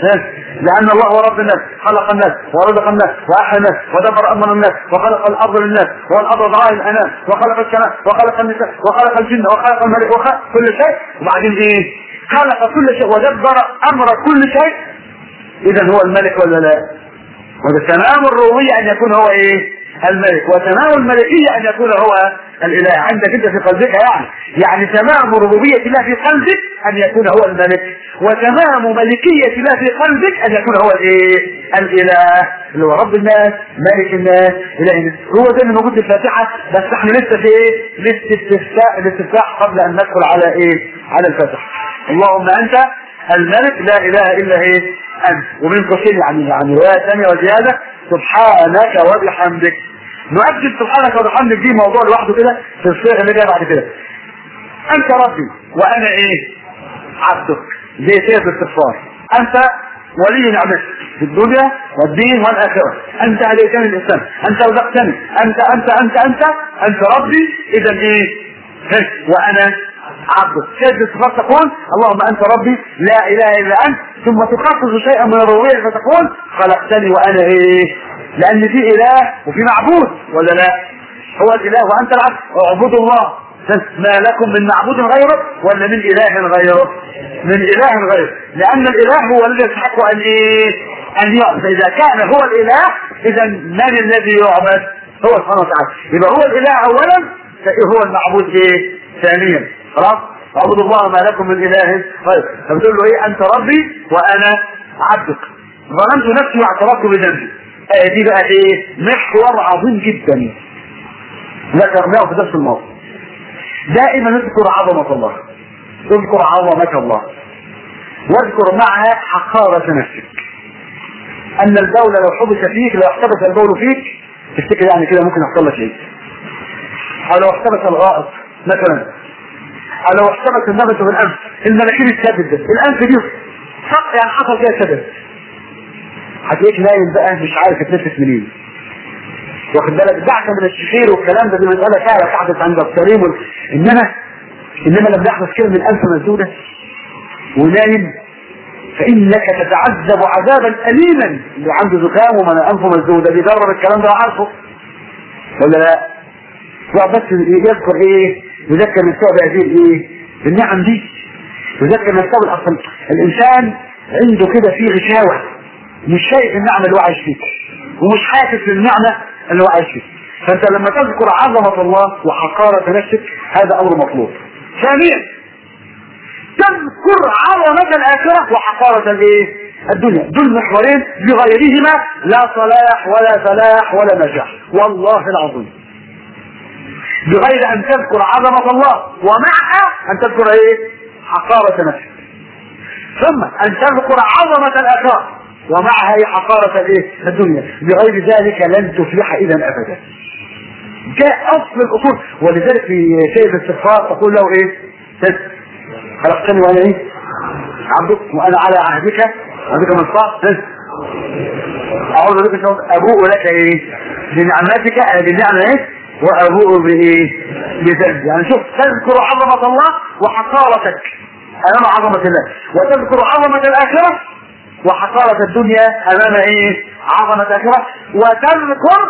لأن الله هو رب الناس خلق الناس ورزق الناس وأحيا الناس ودبر أمر الناس وخلق الأرض للناس والأرض ضعاء الأنام وخلق السماء وخلق النساء وخلق الجن وخلق الملك وخلق كل شيء وبعدين إيه خلق كل شيء ودبر أمر كل شيء إذا هو الملك ولا لا وده تمام الربوبية أن يكون هو إيه الملك وتمام الملكية أن يكون هو الإله عندك أنت في قلبك يعني يعني تمام ربوبية الله في قلبك أن يكون هو الملك وتمام ملكية الله في قلبك أن يكون هو الإيه الإله اللي هو رب الناس ملك الناس إله الناس هو ده اللي موجود في الفاتحة بس احنا لسه في إيه لسه استفتاء الاستفتاح قبل أن ندخل على إيه على الفاتحة اللهم أنت الملك لا إله إلا إيه أنت ومن قصير يعني يعني رواية ثانية وزيادة سبحانك وبحمدك نؤكد سبحانك وبحمدك دي موضوع لوحده كده في الصيغ اللي جاي بعد كده انت ربي وانا ايه عبدك دي صيغه الاستغفار انت ولي نعمتك في الدنيا والدين والاخره انت هديتني الاسلام انت رزقتني انت انت انت انت انت ربي اذا ايه وانا عبدك شد الصفات تقول اللهم انت ربي لا اله الا انت ثم تخصص شيئا من الربوبيه فتقول خلقتني وانا ايه لان في اله وفي معبود ولا لا هو الاله وانت العبد اعبدوا الله ما لكم من معبود غيره ولا من اله غيره من اله غيره لان الاله هو الذي يستحق ان ايه ان يعبد اذا كان هو الاله اذا من الذي يعبد هو سبحانه وتعالى يبقى هو الاله اولا هو المعبود ايه ثانيا خلاص اعبد الله ما لكم من اله غيره فبتقول له ايه انت ربي وانا عبدك ظلمت نفسي واعترفت بذنبي آه دي بقى ايه محور عظيم جدا ذكرناه في درس الماضي دائما اذكر عظمة الله اذكر عظمة الله واذكر معها حقارة نفسك ان البول لو حبس فيك لو احتبس البول فيك تفتكر يعني كده ممكن يحصل لك ايه او لو احتبس الغائط مثلا او لو احتبس النبت في الانف المناخير الثابت ده الانف دي فق يعني حصل فيها سبب هتلاقيك نايم بقى مش عارف تتنفس منين واخد بالك دعك من الشخير والكلام ده دي مساله فعلا تحدث عند الكريم وال... انما انما لما يحدث كده من انف مسدوده ونايم فانك تتعذب عذابا اليما اللي عنده زكام ومن انفه مسدوده بيجرب الكلام ده وعارفه ولا لا؟ يقعد بس يذكر ايه؟ يذكر نفسه بهذه الايه؟ بالنعم دي يذكر نفسه بالاصل الانسان عنده كده فيه غشاوه مش شايف النعمه اللي هو عايش فيها ومش حاسس بالنعمه اللي هو عايش فيها فانت لما تذكر عظمه الله وحقاره نفسك هذا امر مطلوب ثانيا تذكر عظمه الاخره وحقاره الايه؟ الدنيا دول محورين بغيرهما لا صلاح ولا فلاح ولا نجاح والله العظيم بغير ان تذكر عظمه الله ومعها ان تذكر ايه؟ حقاره نفسك ثم ان تذكر عظمه الاخره ومعها ايه حقاره الايه؟ الدنيا بغير ذلك لن تفلح اذا ابدا جاء اصل الاصول ولذلك في شيء الاستغفار تقول له ايه؟ خلقتني وانا ايه؟ عبدك وانا على عهدك عهدك من صار اعوذ بك من ابوء لك ايه؟ بنعمتك بنعمه ايه؟ وابوء بايه؟ بذنب يعني شوف تذكر عظمه الله وحقارتك امام عظمه الله وتذكر عظمه الاخره وحقارة الدنيا امام ايه عظمة الاخرة وتذكر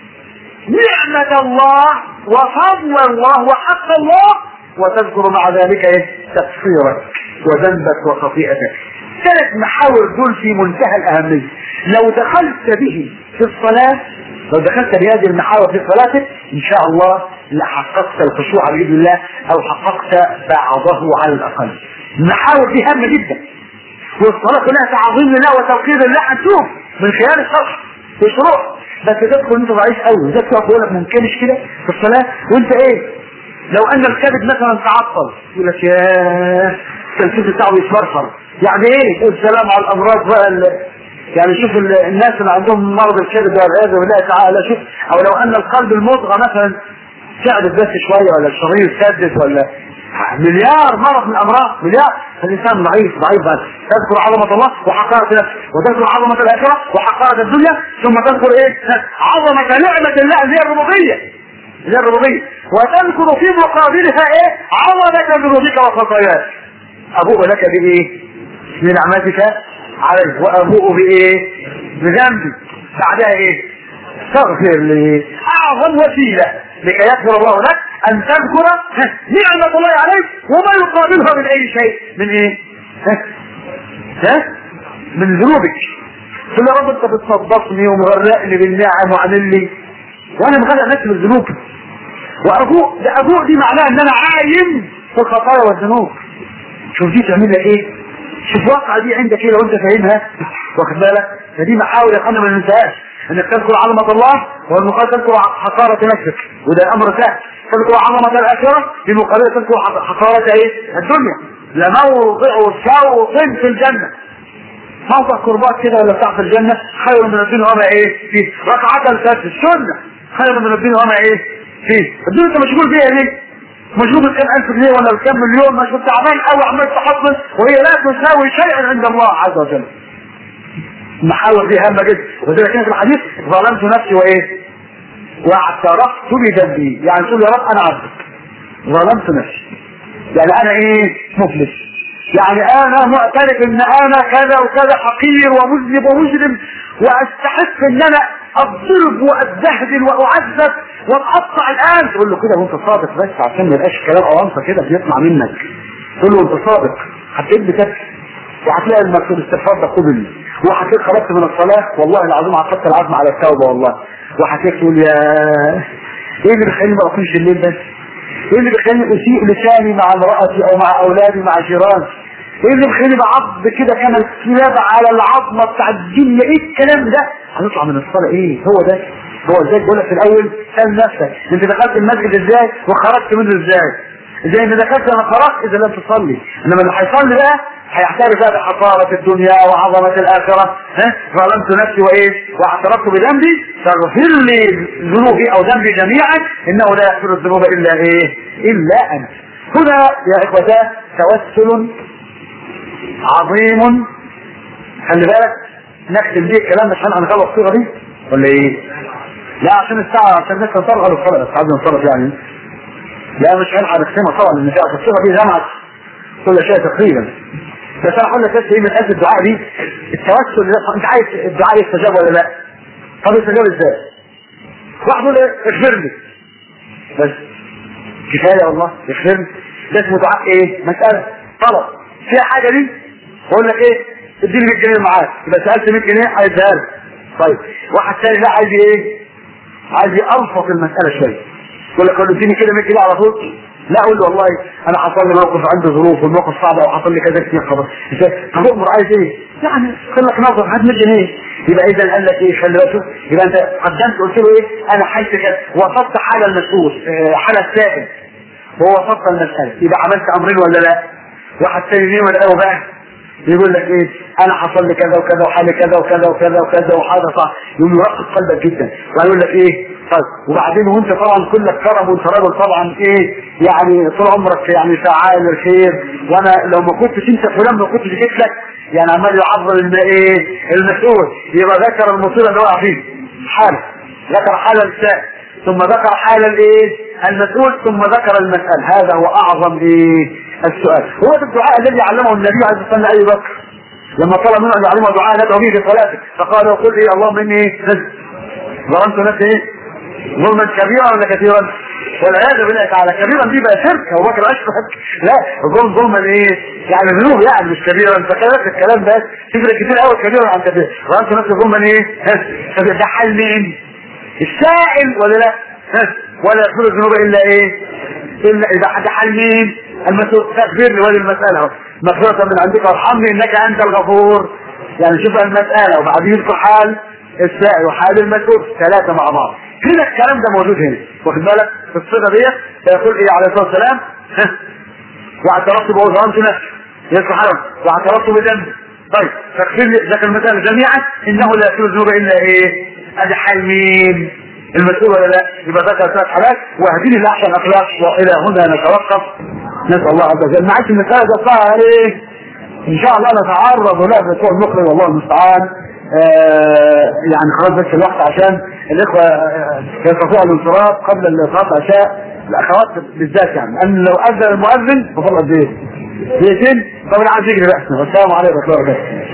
نعمة الله وفضل الله وحق الله وتذكر مع ذلك ايه تقصيرك وذنبك وخطيئتك ثلاث محاور دول في منتهى الاهمية لو دخلت به في الصلاة لو دخلت بهذه المحاور في صلاتك ان شاء الله لحققت الخشوع باذن الله او حققت بعضه على الاقل المحاور دي هامة جدا والصلاة كلها تعظيم لله وتوقير لله هنشوف من خلال الشرح والشروح بس تدخل انت ضعيف قوي ذات تقف يقول لك ممكنش كده في الصلاة وانت ايه لو ان الكبد مثلا تعطل يقول لك ياه التنفيذ بتاعه يتفرفر يعني ايه السلام على الامراض بقى يعني شوف الناس اللي عندهم مرض الكبد والعياذ بالله تعالى شوف او لو ان القلب المضغه مثلا تعبت بس شويه ولا الشرايين سدت ولا مليار مرض من الامراض مليار فالانسان ضعيف ضعيف بس تذكر عظمه الله وحقاره نفسه وتذكر عظمه الاخره وحقاره الدنيا ثم تذكر ايه عظمه نعمه الله اللي هي الربوبيه اللي هي الربوبيه وتذكر في مقابلها ايه عظمه ذنوبك وخطاياك ابوء لك بايه بنعمتك علي وابوء بايه بذنبي بعدها ايه تغفر لي اعظم وسيله لكي يغفر الله لك ان تذكر نعمة الله عليك وما يقابلها من اي شيء من ايه ها ها من ذنوبك تقول يا رب انت بتصدقني ومغرقني بالنعم وعامل لي وانا مغرق نفسي بالذنوب وابوء ده ابوء دي معناها ان انا عايم في الخطايا والذنوب شوف دي تعمل لك ايه شوف واقعة دي عندك ايه لو انت فاهمها واخد بالك فدي محاور يا اخوانا ما ننساهاش انك تذكر عظمة الله والمقابل تذكر حقارة نفسك وده امر سهل تذكر عظمة الاخرة بمقابل تذكر حقارة ايه الدنيا لموضع شوط في الجنة موضع قربات كده ولا بتاع في الجنة خير من الدنيا وما ايه فيه ركعة الفجر السنة خير من الدنيا وما ايه فيه الدنيا انت مشغول بيها ليه مشغول بكام الف جنيه ولا بكام مليون مشغول تعبان قوي عمال تحصل وهي لا تساوي شيئا عند الله عز وجل المحاور دي هامة جدا وذلك كان في الحديث ظلمت نفسي وايه واعترفت بذنبي يعني تقول يا رب انا عبدك ظلمت نفسي يعني انا ايه مفلس يعني انا معترف ان انا كذا وكذا حقير ومذنب ومجرم واستحق ان انا اضرب واتبهدل واعذب واتقطع الان تقول له كده وانت صادق بس عشان ما يبقاش كلام اوانطه كده بيطلع منك تقول له انت صادق هتلاقيك بتبكي وهتلاقي المكتوب الاستغفار ده قبل وهتلاقيك خرجت من الصلاه والله العظيم عقدت العزم على التوبه والله وهتلاقيك تقول يا ايه اللي بيخليني ما اقومش الليل بس؟ ايه اللي بيخليني اسيء لساني مع امرأتي او مع اولادي مع جيراني؟ ايه اللي بيخليني بعض كده كما الكلاب على العظمه بتاع الدنيا ايه الكلام ده؟ هنطلع من الصلاه ايه؟ هو ده هو ازاي بقول لك في الاول سال نفسك انت دخلت المسجد ازاي وخرجت منه ازاي؟ زي ما دخلت انا خرجت اذا لم تصلي انما اللي هيصلي بقى هيعترف بقى بحقارة الدنيا وعظمة الآخرة ها ظلمت نفسي وإيه واعترفت بذنبي فاغفر لي ذنوبي أو ذنبي جميعا إنه لا يغفر الذنوب إلا إيه إلا أنت هنا يا إخوتاه توسل عظيم خلي بالك نختم بيه الكلام مش هنخلص الصيغة دي ولا إيه لا عشان الساعة عشان الناس تنصرف الصلاة ساعات ننصرف يعني لا مش هنلحق نختمها طبعا لان فيها الصيغة دي جمعت كل شيء تقريبا بس انا اقول لك بس ايه من اجل الدعاء دي التوسل انت عايز الدعاء يستجاب ولا لا؟ طب يستجاب ازاي؟ واحد يقول ايه؟ اغفر لي بس كفايه والله اغفر لي ده اسمه دعاء ايه؟ مسألة طلب فيها حاجة دي بقول لك ايه؟ اديني 100 جنيه معاك يبقى سألت 100 جنيه هيديها لك طيب واحد ثاني لا عايز ايه؟ عايز يألفظ المسألة شوية يقول لك قول اديني كده 100 جنيه على طول لا اقول له والله انا حصل لي موقف عندي ظروف والموقف صعب وحصل لي كذا كتير خلاص طب امر عايز ايه؟ يعني خلي لك نظر هات 100 جنيه يبقى اذا قال لك ايه خلي بالك يبقى انت قدمت قلت له ايه انا حاسس كده وصفت حال المسؤول اه حال السائل وهو وصفت المسألة يبقى عملت امرين ولا لا؟ واحد ثاني مين ولا بقى يقول لك ايه انا حصل لي كذا وكذا وحالي كذا وكذا وكذا وكذا وحاجه صح يقوم يرقص قلبك جدا ويقول لك ايه طيب وبعدين وانت طبعا كلك كرم وانت راجل طبعا ايه يعني طول عمرك يعني فعال الخير وانا لو ما كنتش انت فلان ما كنتش جيت لك يعني عمال يعظم الم- ايه المسؤول يبقى ذكر المصيبه اللي وقع فيه حال ذكر حال السائل ثم ذكر حال الايه المسؤول ثم ذكر المسألة هذا هو اعظم ايه السؤال هو ده الدعاء الذي علمه النبي عليه الصلاه والسلام ابي بكر لما طلب منه ان يعلمه دعاء ندعو به في صلاته فقال قل ايه اللهم اني ظلمت نفسي ايه ظلما كبيرا ولا كثيرا والعياذ بالله تعالى كبيرا دي بقى شرك ابو بكر اشرك لا ظلم ظلما ايه يعني ذنوب يعني مش كبيرا انت كلامك الكلام ده تفرق كتير قوي كبيرا عن كبير ظلمت نفسي ظلما ايه طب ده حل مين السائل ولا لا ولا يغفر الذنوب الا ايه الا اذا حد حل مين المسؤول تكبير لوالي المسألة اهو. مغفرة من عندك وارحمني انك انت الغفور يعني شوف المسألة وبعدين يذكر حال السائل وحال المسؤول ثلاثة مع بعض هنا الكلام ده موجود هنا واخد بالك في الصيغة ديت فيقول ايه عليه الصلاة والسلام ها واعترفت بوظهرت نفسي يذكر حرم واعترفت بذنبي طيب تغفر لي ذكر المسألة جميعا انه لا يغفر الذنوب الا ايه ادي حال مين المسؤول ولا لا يبقى ذكر ثلاث حالات واهديني لاحسن اخلاق والى هنا نتوقف نسال الله عز وجل معاك المساله ده صار عليه ان شاء الله نتعرض لها في الاسبوع المقبل والله المستعان آه يعني خلاص بس الوقت عشان الاخوه آه، يستطيعوا الانصراف قبل صلاه العشاء الاخوات بالذات يعني لان لو اذن المؤذن فضل قد ايه؟ دقيقتين طب انا عايز يجري راسنا والسلام عليكم ورحمه الله وبركاته